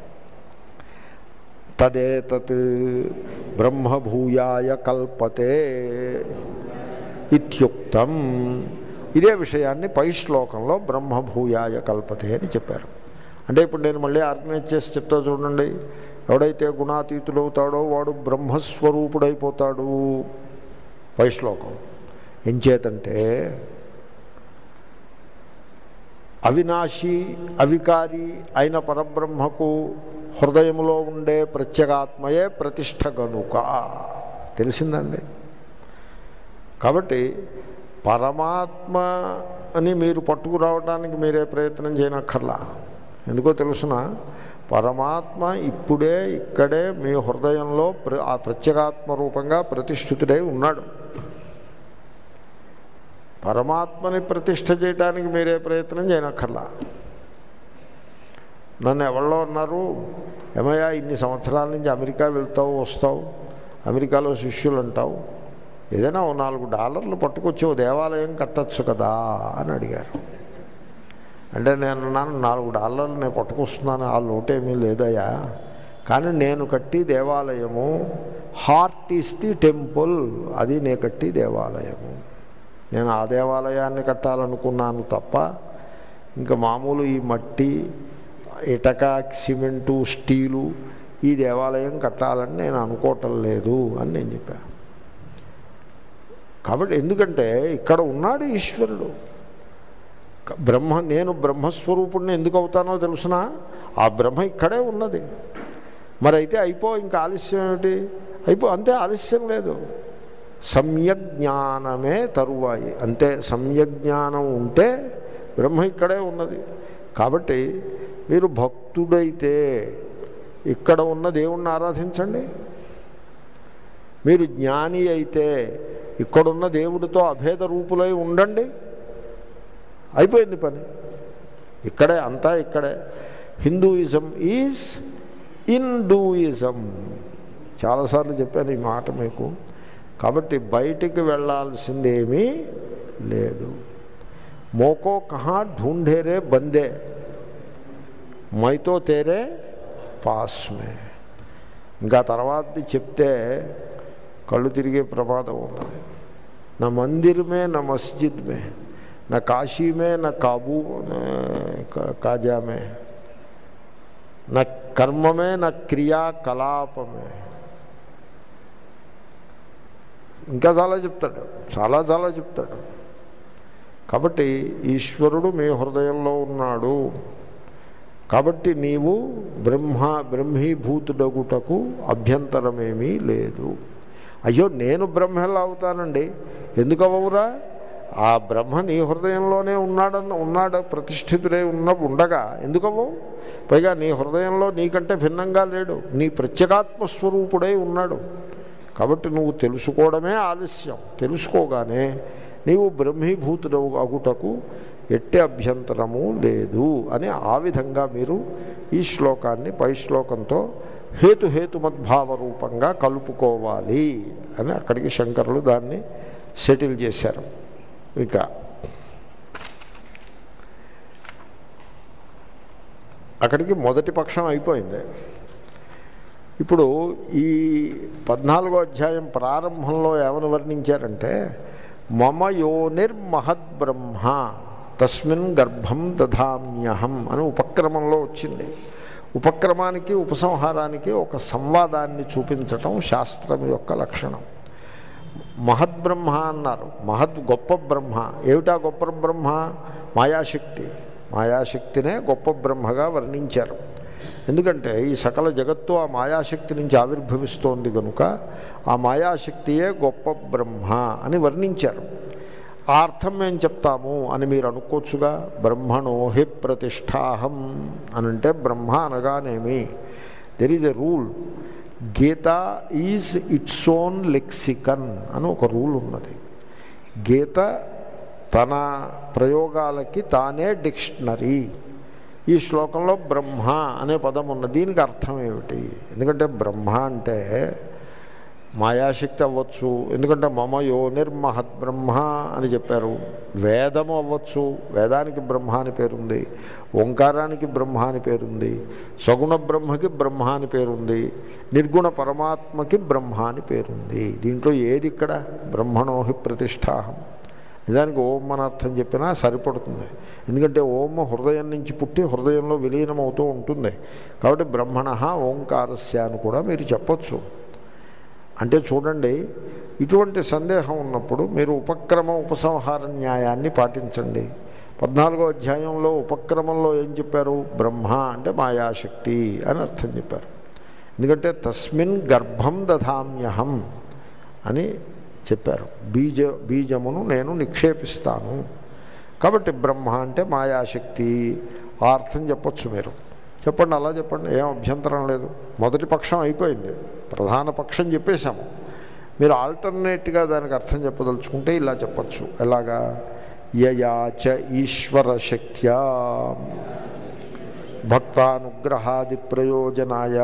తదేతత్ బ్రహ్మభూయాయ కల్పతే ఇత్యుక్తం ఇదే విషయాన్ని పై శ్లోకంలో బ్రహ్మభూయాయ కల్పతే అని చెప్పారు అంటే ఇప్పుడు నేను మళ్ళీ ఆర్గనైజ్ చేసి చెప్తా చూడండి ఎవడైతే గుణాతీతుడవుతాడో వాడు బ్రహ్మస్వరూపుడైపోతాడు పై శ్లోకం ఎంచేతంటే అవినాశి అవికారి అయిన పరబ్రహ్మకు హృదయంలో ఉండే ప్రత్యేగాత్మయే ప్రతిష్ట గనుక తెలిసిందండి కాబట్టి పరమాత్మ అని మీరు పట్టుకురావడానికి మీరే ప్రయత్నం చేయనక్కర్లా ఎందుకో తెలుసిన పరమాత్మ ఇప్పుడే ఇక్కడే మీ హృదయంలో ప్ర ఆ ప్రత్యేగాత్మ రూపంగా ప్రతిష్ఠితుడై ఉన్నాడు పరమాత్మని ప్రతిష్ఠ చేయడానికి మీరే ప్రయత్నం చేయనక్కర్లా నన్ను ఎవరిలో ఉన్నారు ఏమయ్యా ఇన్ని సంవత్సరాల నుంచి అమెరికా వెళ్తావు వస్తావు అమెరికాలో శిష్యులు అంటావు ఏదైనా ఓ నాలుగు డాలర్లు పట్టుకొచ్చి ఓ దేవాలయం కట్టచ్చు కదా అని అడిగారు అంటే నేను అన్నాను నాలుగు డాలర్లు నేను పట్టుకొస్తున్నాను ఆ లోటేమీ లేదయ్యా కానీ నేను కట్టి దేవాలయము హార్ట్ ఈస్ ది టెంపుల్ అది నేను కట్టి దేవాలయము నేను ఆ దేవాలయాన్ని కట్టాలనుకున్నాను తప్ప ఇంకా మామూలు ఈ మట్టి ఇటక సిమెంటు స్టీలు ఈ దేవాలయం కట్టాలని నేను అనుకోవటం లేదు అని నేను చెప్పాను కాబట్టి ఎందుకంటే ఇక్కడ ఉన్నాడు ఈశ్వరుడు బ్రహ్మ నేను బ్రహ్మస్వరూపుడిని ఎందుకు అవుతానో తెలుసునా ఆ బ్రహ్మ ఇక్కడే ఉన్నది మరి అయితే అయిపో ఇంకా ఆలస్యం ఏమిటి అయిపో అంతే ఆలస్యం లేదు సమ్యక్ జ్ఞానమే తరువాయి అంతే సమ్యక్ జ్ఞానం ఉంటే బ్రహ్మ ఇక్కడే ఉన్నది కాబట్టి మీరు భక్తుడైతే ఇక్కడ ఉన్న దేవుణ్ణి ఆరాధించండి మీరు జ్ఞాని అయితే ఇక్కడున్న దేవుడితో అభేద రూపులై ఉండండి అయిపోయింది పని ఇక్కడే అంతా ఇక్కడే హిందూయిజం ఈజ్ ఇన్డూయిజం చాలాసార్లు చెప్పాను ఈ మాట మీకు కాబట్టి బయటికి వెళ్ళాల్సిందేమీ లేదు మోకో కహా ఢూంఢేరే బందే మైతో తేరే పాస్ మే ఇంకా తర్వాతది చెప్తే కళ్ళు తిరిగే ప్రమాదం ఉన్నది నా మందిరమే నా మస్జిద్ మే నా కాశీ మే నా కాబూ కాజా మే నా కర్మమే నా క్రియాకలాపమే ఇంకా చాలా చెప్తాడు చాలా చాలా చెప్తాడు కాబట్టి ఈశ్వరుడు మీ హృదయంలో ఉన్నాడు కాబట్టి నీవు బ్రహ్మ బ్రహ్మీభూతుడగుటకు అభ్యంతరమేమీ లేదు అయ్యో నేను బ్రహ్మ ఎలా అవుతానండి ఎందుకు అవ్వవురా ఆ బ్రహ్మ నీ హృదయంలోనే ఉన్నాడన్న ఉన్నాడు ప్రతిష్ఠితుడై ఉన్న ఉండగా ఎందుకు అవ్వవు పైగా నీ హృదయంలో నీకంటే భిన్నంగా లేడు నీ ప్రత్యేగాత్మస్వరూపుడై ఉన్నాడు కాబట్టి నువ్వు తెలుసుకోవడమే ఆలస్యం తెలుసుకోగానే నీవు బ్రహ్మీభూతుడవు అగుటకు ఎట్టి అభ్యంతరము లేదు అని ఆ విధంగా మీరు ఈ శ్లోకాన్ని పై శ్లోకంతో హేతుహేతుమద్భావ రూపంగా కలుపుకోవాలి అని అక్కడికి శంకరులు దాన్ని సెటిల్ చేశారు ఇక అక్కడికి మొదటి పక్షం అయిపోయింది ఇప్పుడు ఈ పద్నాలుగో అధ్యాయం ప్రారంభంలో ఏమని వర్ణించారంటే మమ యోనిర్మహద్బ్రహ్మ తస్మిన్ గర్భం దధామ్యహం అని ఉపక్రమంలో వచ్చింది ఉపక్రమానికి ఉపసంహారానికి ఒక సంవాదాన్ని చూపించటం శాస్త్రం యొక్క లక్షణం మహద్బ్రహ్మ అన్నారు మహద్ గొప్ప బ్రహ్మ ఏమిటా గొప్ప బ్రహ్మ మాయాశక్తి మాయాశక్తినే గొప్ప బ్రహ్మగా వర్ణించారు ఎందుకంటే ఈ సకల జగత్తు ఆ మాయాశక్తి నుంచి ఆవిర్భవిస్తోంది కనుక ఆ మాయాశక్తియే గొప్ప బ్రహ్మ అని వర్ణించారు ఆ అర్థం మేము చెప్తాము అని మీరు అనుకోవచ్చుగా బ్రహ్మణో హి ప్రతిష్టాహం అని అంటే బ్రహ్మ అనగానేమి there is a rule Gita is its own lexicon అని ఒక రూల్ ఉన్నది గీత తన ప్రయోగాలకి తానే డిక్షనరీ ఈ శ్లోకంలో బ్రహ్మ అనే పదం ఉన్నది దీనికి అర్థం ఏమిటి ఎందుకంటే బ్రహ్మ అంటే మాయాశక్తి అవ్వచ్చు ఎందుకంటే మమ యో నిర్మహత్ బ్రహ్మ అని చెప్పారు వేదము అవ్వచ్చు వేదానికి బ్రహ్మ అని పేరుంది ఓంకారానికి బ్రహ్మ అని పేరుంది సగుణ బ్రహ్మకి బ్రహ్మ అని పేరుంది నిర్గుణ పరమాత్మకి బ్రహ్మ అని పేరుంది దీంట్లో ఏది ఇక్కడ బ్రహ్మణోహి ప్రతిష్టాహం నిజానికి ఓం అని అర్థం చెప్పినా సరిపడుతుంది ఎందుకంటే ఓం హృదయం నుంచి పుట్టి హృదయంలో విలీనమవుతూ ఉంటుంది కాబట్టి బ్రహ్మణ ఓంకారస్య అని కూడా మీరు చెప్పొచ్చు అంటే చూడండి ఇటువంటి సందేహం ఉన్నప్పుడు మీరు ఉపక్రమ ఉపసంహార న్యాయాన్ని పాటించండి పద్నాలుగో అధ్యాయంలో ఉపక్రమంలో ఏం చెప్పారు బ్రహ్మ అంటే మాయాశక్తి అని అర్థం చెప్పారు ఎందుకంటే తస్మిన్ గర్భం దధామ్యహం అని చెప్పారు బీజ బీజమును నేను నిక్షేపిస్తాను కాబట్టి బ్రహ్మ అంటే మాయాశక్తి ఆ అర్థం చెప్పొచ్చు మీరు చెప్పండి అలా చెప్పండి ఏం అభ్యంతరం లేదు మొదటి పక్షం అయిపోయింది ప్రధాన పక్షం చెప్పేశాము మీరు ఆల్టర్నేట్గా దానికి అర్థం చెప్పదలుచుకుంటే ఇలా చెప్పచ్చు ఎలాగా యయాచ ఈశ్వర శక్త్యా భక్తానుగ్రహాది ప్రయోజనాయ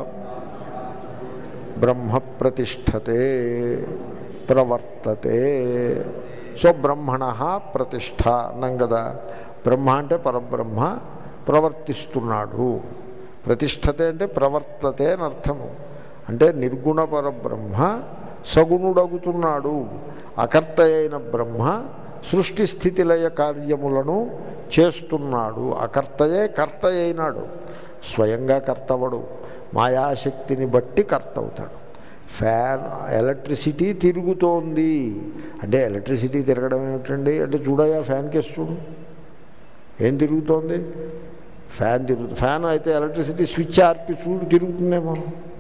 బ్రహ్మ ప్రతిష్టతే ప్రవర్తతే సో బ్రహ్మణ ప్రతిష్ట అన్నాం కదా బ్రహ్మ అంటే పరబ్రహ్మ ప్రవర్తిస్తున్నాడు ప్రతిష్టతే అంటే ప్రవర్తతే అని అర్థము అంటే నిర్గుణ పరబ్రహ్మ సగుణుడగుతున్నాడు అకర్త అయిన బ్రహ్మ సృష్టి స్థితి లయ కార్యములను చేస్తున్నాడు అకర్తయే కర్త అయినాడు స్వయంగా కర్తవడు మాయాశక్తిని బట్టి కర్త అవుతాడు ఫ్యాన్ ఎలక్ట్రిసిటీ తిరుగుతోంది అంటే ఎలక్ట్రిసిటీ తిరగడం ఏమిటండి అంటే చూడయా ఫ్యాన్ కేసు చూడు ఏం తిరుగుతోంది ఫ్యాన్ తిరుగుతుంది ఫ్యాన్ అయితే ఎలక్ట్రిసిటీ స్విచ్ ఆర్పి చూడు తిరుగుతుందేమో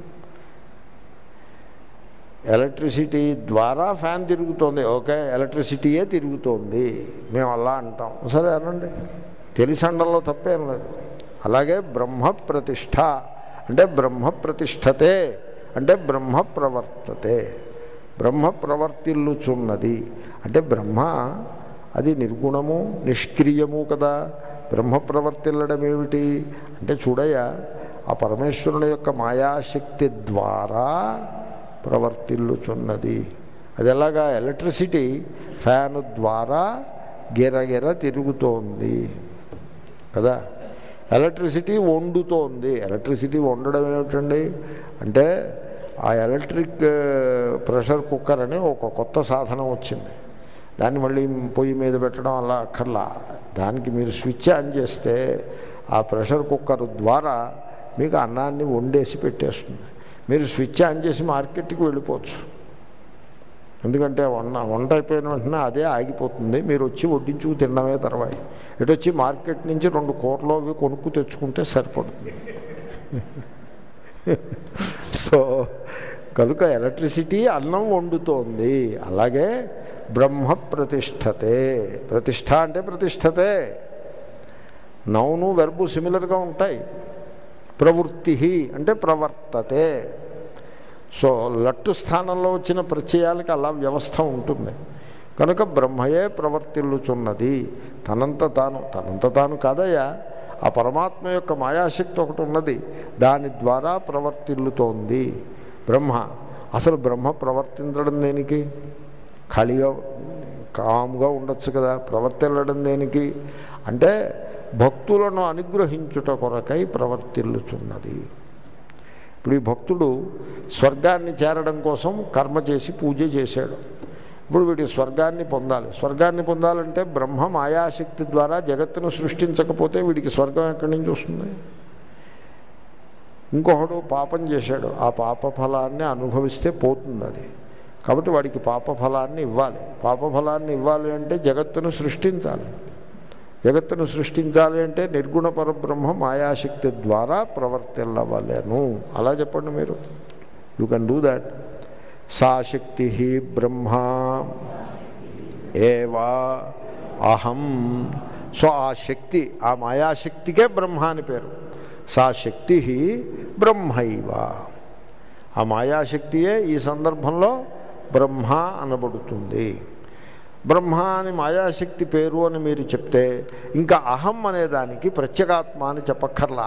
ఎలక్ట్రిసిటీ ద్వారా ఫ్యాన్ తిరుగుతోంది ఓకే ఎలక్ట్రిసిటీయే తిరుగుతోంది మేము అలా అంటాం సరే అనండి తెలిసి అండంలో తప్పేం లేదు అలాగే బ్రహ్మ ప్రతిష్ట అంటే బ్రహ్మ ప్రతిష్టతే అంటే బ్రహ్మ ప్రవర్తతే బ్రహ్మ ప్రవర్తిల్లుచున్నది అంటే బ్రహ్మ అది నిర్గుణము నిష్క్రియము కదా బ్రహ్మ ప్రవర్తిల్లడం ఏమిటి అంటే చూడయ్యా ఆ పరమేశ్వరుని యొక్క మాయాశక్తి ద్వారా ప్రవర్తిల్లుచున్నది అది ఎలాగా ఎలక్ట్రిసిటీ ఫ్యాన్ ద్వారా గిరగిర తిరుగుతోంది కదా ఎలక్ట్రిసిటీ వండుతోంది ఎలక్ట్రిసిటీ వండడం ఏమిటండి అంటే ఆ ఎలక్ట్రిక్ ప్రెషర్ కుక్కర్ అని ఒక కొత్త సాధనం వచ్చింది దాన్ని మళ్ళీ పొయ్యి మీద పెట్టడం అలా అక్కర్లా దానికి మీరు స్విచ్ ఆన్ చేస్తే ఆ ప్రెషర్ కుక్కర్ ద్వారా మీకు అన్నాన్ని వండేసి పెట్టేస్తుంది మీరు స్విచ్ ఆన్ చేసి మార్కెట్కి వెళ్ళిపోవచ్చు ఎందుకంటే వంట వంట అయిపోయిన వెంటనే అదే ఆగిపోతుంది మీరు వచ్చి వడ్డించుకు తినడమే తర్వాత ఇటు వచ్చి మార్కెట్ నుంచి రెండు కూరలు అవి కొనుక్కు తెచ్చుకుంటే సరిపడుతుంది సో కనుక ఎలక్ట్రిసిటీ అన్నం వండుతోంది అలాగే బ్రహ్మ ప్రతిష్టతే ప్రతిష్ట అంటే ప్రతిష్టతే నౌను వెర్బు సిమిలర్గా ఉంటాయి ప్రవృత్తి అంటే ప్రవర్తతే సో లట్టు స్థానంలో వచ్చిన ప్రత్యయాలకి అలా వ్యవస్థ ఉంటుంది కనుక బ్రహ్మయే ప్రవర్తిల్లుచున్నది తనంత తాను తనంత తాను కాదయ్యా ఆ పరమాత్మ యొక్క మాయాశక్తి ఒకటి ఉన్నది దాని ద్వారా ప్రవర్తిల్లుతోంది బ్రహ్మ అసలు బ్రహ్మ ప్రవర్తించడం దేనికి ఖాళీగా కామ్గా ఉండొచ్చు కదా ప్రవర్తిల్లడం దేనికి అంటే భక్తులను అనుగ్రహించుట కొరకై ప్రవర్తిల్లుచున్నది ఇప్పుడు ఈ భక్తుడు స్వర్గాన్ని చేరడం కోసం కర్మ చేసి పూజ చేశాడు ఇప్పుడు వీడి స్వర్గాన్ని పొందాలి స్వర్గాన్ని పొందాలంటే బ్రహ్మ మాయాశక్తి ద్వారా జగత్తును సృష్టించకపోతే వీడికి స్వర్గం ఎక్కడి నుంచి వస్తుంది ఇంకొకడు పాపం చేశాడు ఆ పాప ఫలాన్ని అనుభవిస్తే పోతుంది అది కాబట్టి వాడికి పాప ఫలాన్ని ఇవ్వాలి పాప ఫలాన్ని ఇవ్వాలి అంటే జగత్తును సృష్టించాలి జగత్తును సృష్టించాలి అంటే నిర్గుణ పరబ్రహ్మ మాయాశక్తి ద్వారా ప్రవర్తిల్లవలేను అలా చెప్పండి మీరు యూ కెన్ డూ దాట్ సా శక్తి బ్రహ్మ ఏవా అహం సో ఆ శక్తి ఆ మాయాశక్తికే బ్రహ్మ అని పేరు సా శక్తి బ్రహ్మైవ ఆ మాయాశక్తియే ఈ సందర్భంలో బ్రహ్మ అనబడుతుంది బ్రహ్మ అని మాయాశక్తి పేరు అని మీరు చెప్తే ఇంకా అహం అనేదానికి ప్రత్యేగాత్మ అని చెప్పక్కర్లా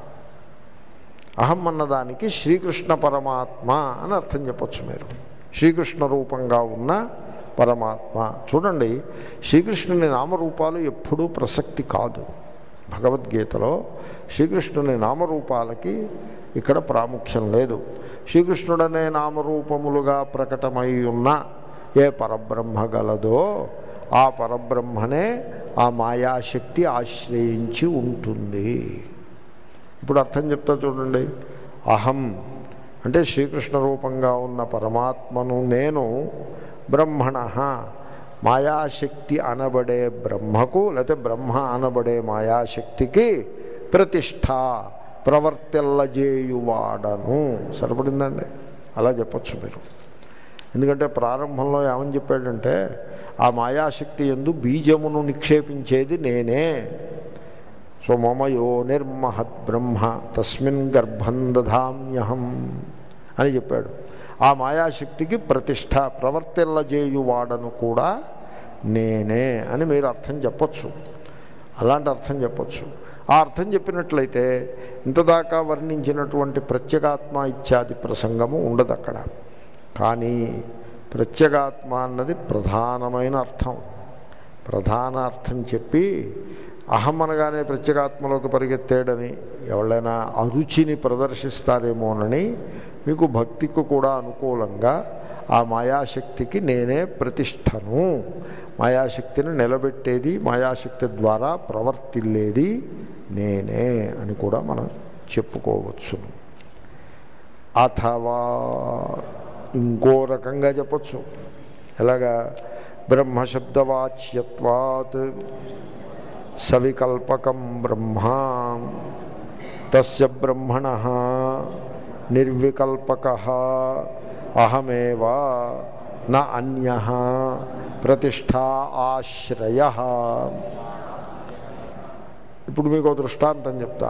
అహం అన్నదానికి శ్రీకృష్ణ పరమాత్మ అని అర్థం చెప్పచ్చు మీరు శ్రీకృష్ణ రూపంగా ఉన్న పరమాత్మ చూడండి శ్రీకృష్ణుని నామరూపాలు ఎప్పుడూ ప్రసక్తి కాదు భగవద్గీతలో శ్రీకృష్ణుని నామరూపాలకి ఇక్కడ ప్రాముఖ్యం లేదు శ్రీకృష్ణుడనే నామరూపములుగా ప్రకటమై ఉన్న ఏ పరబ్రహ్మ గలదో ఆ పరబ్రహ్మనే ఆ మాయాశక్తి ఆశ్రయించి ఉంటుంది ఇప్పుడు అర్థం చెప్తా చూడండి అహం అంటే శ్రీకృష్ణ రూపంగా ఉన్న పరమాత్మను నేను బ్రహ్మణ మాయాశక్తి అనబడే బ్రహ్మకు లేకపోతే బ్రహ్మ అనబడే మాయాశక్తికి ప్రతిష్ట ప్రవర్తిల్లజేయువాడను సరిపడిందండి అలా చెప్పచ్చు మీరు ఎందుకంటే ప్రారంభంలో ఏమని చెప్పాడంటే ఆ మాయాశక్తి ఎందు బీజమును నిక్షేపించేది నేనే సో మమ యో నిర్మహత్ బ్రహ్మ తస్మిన్ గర్భం దధామ్యహం అని చెప్పాడు ఆ మాయాశక్తికి ప్రతిష్ట ప్రవర్తిల్లజేయువాడను కూడా నేనే అని మీరు అర్థం చెప్పచ్చు అలాంటి అర్థం చెప్పచ్చు ఆ అర్థం చెప్పినట్లయితే ఇంతదాకా వర్ణించినటువంటి ప్రత్యేగాత్మ ఇత్యాది ప్రసంగము ఉండదు అక్కడ కానీ ప్రత్యేగాత్మ అన్నది ప్రధానమైన అర్థం ప్రధాన అర్థం చెప్పి అహం అనగానే ప్రత్యేగాత్మలోకి పరిగెత్తేడని ఎవరైనా అరుచిని ప్రదర్శిస్తారేమోనని మీకు భక్తికి కూడా అనుకూలంగా ఆ మాయాశక్తికి నేనే ప్రతిష్టను మాయాశక్తిని నిలబెట్టేది మాయాశక్తి ద్వారా ప్రవర్తిల్లేది నేనే అని కూడా మనం చెప్పుకోవచ్చును అథవా ఇంకో రకంగా చెప్పచ్చు ఎలాగా బ్రహ్మశబ్దవాచ్యత్వాత్ సవికల్పకం బ్రహ్మ తస్య బ్రహ్మణ నిర్వికల్పక అహమేవా న అన్య ప్రతిష్టా ఆశ్రయ ఇప్పుడు మీకు ఒక దృష్టాంతం చెప్తా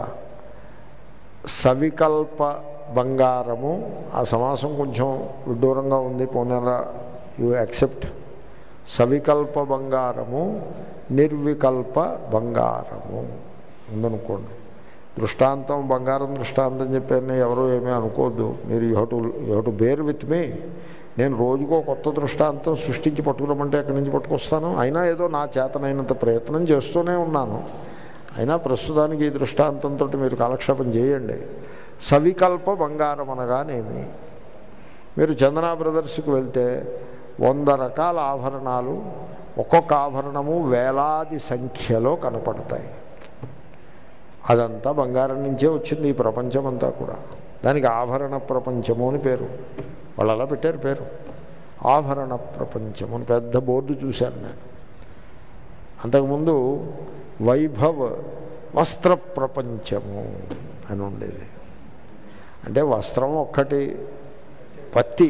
సవికల్ప బంగారము ఆ సమాసం కొంచెం విడ్డూరంగా ఉంది పోనేరా యు యాక్సెప్ట్ సవికల్ప బంగారము నిర్వికల్ప బంగారము ఉందనుకోండి దృష్టాంతం బంగారం దృష్టాంతం చెప్పాను ఎవరు ఏమీ అనుకోవద్దు మీరు you too you too bear with me నేను రోజుకో కొత్త దృష్టాంతం సృష్టించి పట్టుకురమంటే ఎక్కడి నుంచి పట్టుకొస్తాను అయినా ఏదో నా చేతనైనంత ప్రయత్నం చేస్తూనే ఉన్నాను అయినా ప్రస్తుతానికి ఈ దృష్టాంతంతో మీరు కాలక్షేపం చేయండి సవికల్ప బంగారం అనగానేమి మీరు చందనా బ్రదర్స్కి వెళ్తే వంద రకాల ఆభరణాలు ఒక్కొక్క ఆభరణము వేలాది సంఖ్యలో కనపడతాయి అదంతా బంగారం నుంచే వచ్చింది ఈ ప్రపంచం అంతా కూడా దానికి ఆభరణ ప్రపంచము అని పేరు వాళ్ళు అలా పెట్టారు పేరు ఆభరణ ప్రపంచము అని పెద్ద బోర్డు చూశాను నేను అంతకుముందు వైభవ్ వస్త్ర ప్రపంచము అని ఉండేది అంటే వస్త్రం ఒక్కటి పత్తి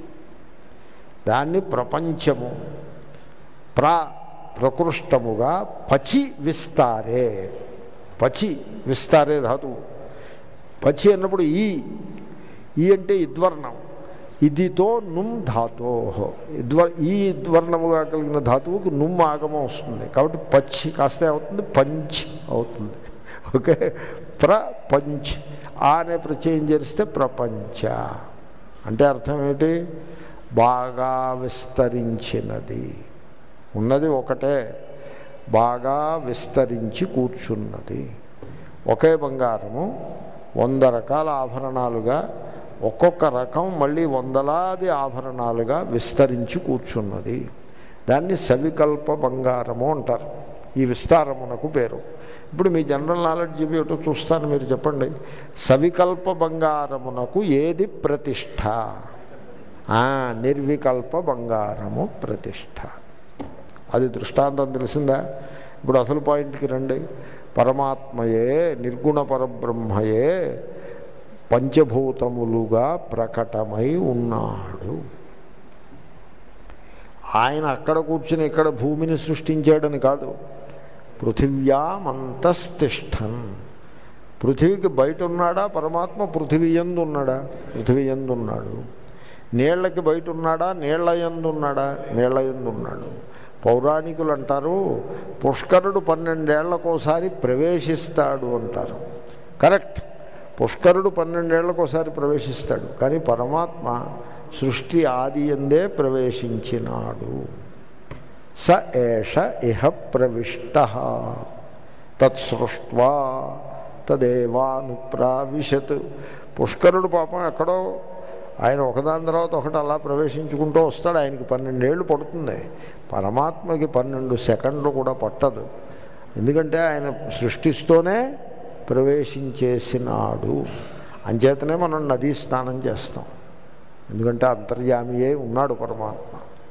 దాన్ని ప్రపంచము ప్ర ప్రకృష్టముగా పచి విస్తారే పచి విస్తారే ధాతువు పచి అన్నప్పుడు ఈ ఈ అంటే ఇద్వర్ణం ఇదితో నుమ్ ధాతో ఇద్వ ఈ ఇద్వర్ణముగా కలిగిన ధాతువుకి నుమ్ ఆగమం వస్తుంది కాబట్టి పచ్చి కాస్త అవుతుంది పంచ్ అవుతుంది ఓకే ప్రపంచ్ ఆ అనే ప్రత్యయం చేరిస్తే ప్రపంచ అంటే అర్థం ఏమిటి బాగా విస్తరించినది ఉన్నది ఒకటే బాగా విస్తరించి కూర్చున్నది ఒకే బంగారము వంద రకాల ఆభరణాలుగా ఒక్కొక్క రకం మళ్ళీ వందలాది ఆభరణాలుగా విస్తరించి కూర్చున్నది దాన్ని సవికల్ప బంగారము అంటారు ఈ విస్తారమునకు పేరు ఇప్పుడు మీ జనరల్ నాలెడ్జ్ ఏమిటో చూస్తాను మీరు చెప్పండి సవికల్ప బంగారమునకు ఏది ప్రతిష్ట నిర్వికల్ప బంగారము ప్రతిష్ట అది దృష్టాంతం తెలిసిందా ఇప్పుడు అసలు పాయింట్కి రండి పరమాత్మయే నిర్గుణ పరబ్రహ్మయే పంచభూతములుగా ప్రకటమై ఉన్నాడు ఆయన అక్కడ కూర్చుని ఇక్కడ భూమిని సృష్టించాడని కాదు పృథివ్యామంతస్తిష్టన్ పృథివీకి బయట ఉన్నాడా పరమాత్మ పృథివీ ఎందు ఉన్నాడా పృథివీ ఎందు ఉన్నాడు నీళ్లకి బయట ఉన్నాడా నీళ్ల ఎందు ఉన్నాడా నీళ్ల ఎందు ఉన్నాడు పౌరాణికులు అంటారు పుష్కరుడు పన్నెండేళ్లకోసారి ప్రవేశిస్తాడు అంటారు కరెక్ట్ పుష్కరుడు పన్నెండేళ్లకోసారి ప్రవేశిస్తాడు కానీ పరమాత్మ సృష్టి ఆది ఎందే ప్రవేశించినాడు స ఏష ఇహ ప్రవిష్ట తత్సృష్ట్వా తదేవానుప్రావిశత్ పుష్కరుడు పాపం ఎక్కడో ఆయన ఒకదాని తర్వాత ఒకటి అలా ప్రవేశించుకుంటూ వస్తాడు ఆయనకి పన్నెండేళ్ళు పడుతుంది పరమాత్మకి పన్నెండు సెకండ్లు కూడా పట్టదు ఎందుకంటే ఆయన సృష్టిస్తూనే ప్రవేశించేసినాడు అంచేతనే మనం నదీ స్నానం చేస్తాం ఎందుకంటే అంతర్యామియే ఉన్నాడు పరమాత్మ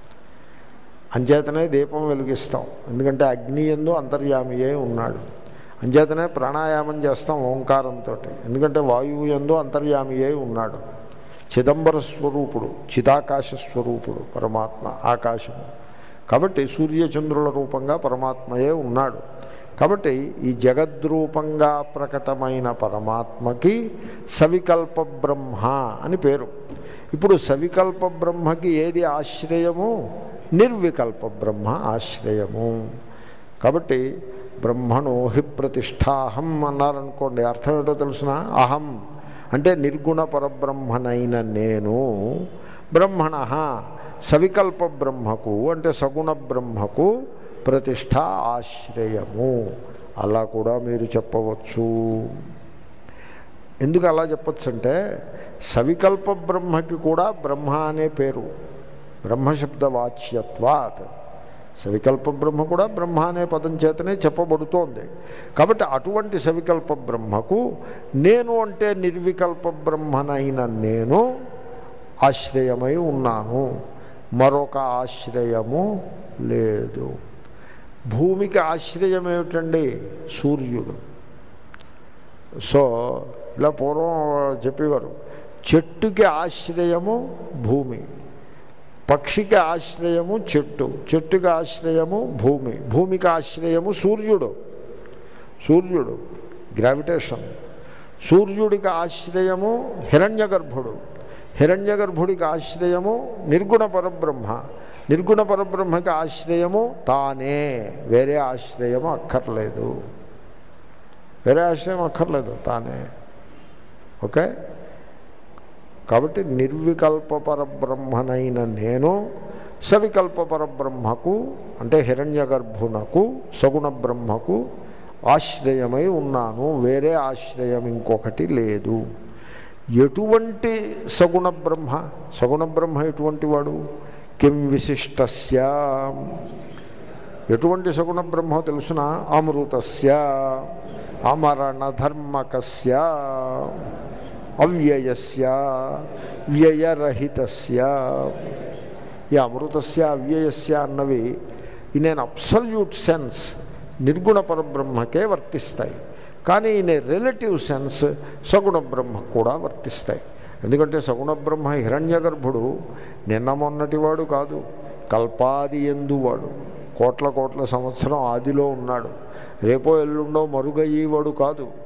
అంచేతనే దీపం వెలిగిస్తాం ఎందుకంటే అగ్ని ఎందు అంతర్యామియే ఉన్నాడు అంచేతనే ప్రాణాయామం చేస్తాం ఓంకారంతో ఎందుకంటే వాయువు ఎందు అంతర్యామియే ఉన్నాడు చిదంబర స్వరూపుడు చిదాకాశ స్వరూపుడు పరమాత్మ ఆకాశము కాబట్టి సూర్యచంద్రుల రూపంగా పరమాత్మయే ఉన్నాడు కాబట్టి ఈ జగద్రూపంగా ప్రకటమైన పరమాత్మకి సవికల్ప బ్రహ్మ అని పేరు ఇప్పుడు సవికల్ప బ్రహ్మకి ఏది ఆశ్రయము నిర్వికల్ప బ్రహ్మ ఆశ్రయము కాబట్టి బ్రహ్మణో హి ప్రతిష్టాహం అన్నారనుకోండి అర్థం ఏంటో తెలుసిన అహం అంటే నిర్గుణ పరబ్రహ్మనైన నేను బ్రహ్మణ సవికల్ప బ్రహ్మకు అంటే సగుణ బ్రహ్మకు ప్రతిష్ట ఆశ్రయము అలా కూడా మీరు చెప్పవచ్చు ఎందుకు అలా చెప్పచ్చు అంటే సవికల్ప బ్రహ్మకి కూడా బ్రహ్మ అనే పేరు బ్రహ్మశబ్దవాచ్యత్వాత్ సవికల్ప బ్రహ్మ కూడా బ్రహ్మ అనే పదం చేతనే చెప్పబడుతోంది కాబట్టి అటువంటి సవికల్ప బ్రహ్మకు నేను అంటే నిర్వికల్ప బ్రహ్మనైన నేను ఆశ్రయమై ఉన్నాను మరొక ఆశ్రయము లేదు భూమికి ఆశ్రయం ఏమిటండి సూర్యుడు సో ఇలా పూర్వం చెప్పేవారు చెట్టుకి ఆశ్రయము భూమి పక్షికి ఆశ్రయము చెట్టు చెట్టుకి ఆశ్రయము భూమి భూమికి ఆశ్రయము సూర్యుడు సూర్యుడు గ్రావిటేషన్ సూర్యుడికి ఆశ్రయము హిరణ్య గర్భుడు హిరణ్య గర్భుడికి ఆశ్రయము నిర్గుణ పరబ్రహ్మ నిర్గుణ పరబ్రహ్మకి ఆశ్రయము తానే వేరే ఆశ్రయము అక్కర్లేదు వేరే ఆశ్రయం అక్కర్లేదు తానే ఓకే కాబట్టి నిర్వికల్ప పరబ్రహ్మనైన నేను సవికల్ప పరబ్రహ్మకు అంటే హిరణ్య గర్భునకు సగుణ బ్రహ్మకు ఆశ్రయమై ఉన్నాను వేరే ఆశ్రయం ఇంకొకటి లేదు ఎటువంటి సగుణ బ్రహ్మ సగుణ బ్రహ్మ ఎటువంటి వాడు కిం విశిష్టస్య ఎటువంటి సగుణ బ్రహ్మ తెలుసిన అమృతస్య అమరణధర్మకస్య అవ్యయస్య వ్యయరహితస్య ఈ అమృతస్య అవ్యయస్య అన్నవి ఇన్ ఎన్ అబ్సల్యూట్ సెన్స్ నిర్గుణ పరబ్రహ్మకే వర్తిస్తాయి కానీ ఇన్ ఏ రిలేటివ్ సెన్స్ సగుణ బ్రహ్మ కూడా వర్తిస్తాయి ఎందుకంటే సగుణ బ్రహ్మ హిరణ్య గర్భుడు నిన్న మొన్నటివాడు కాదు కల్పాది ఎందువాడు కోట్ల కోట్ల సంవత్సరం ఆదిలో ఉన్నాడు రేపో ఎల్లుండో మరుగయ్యేవాడు కాదు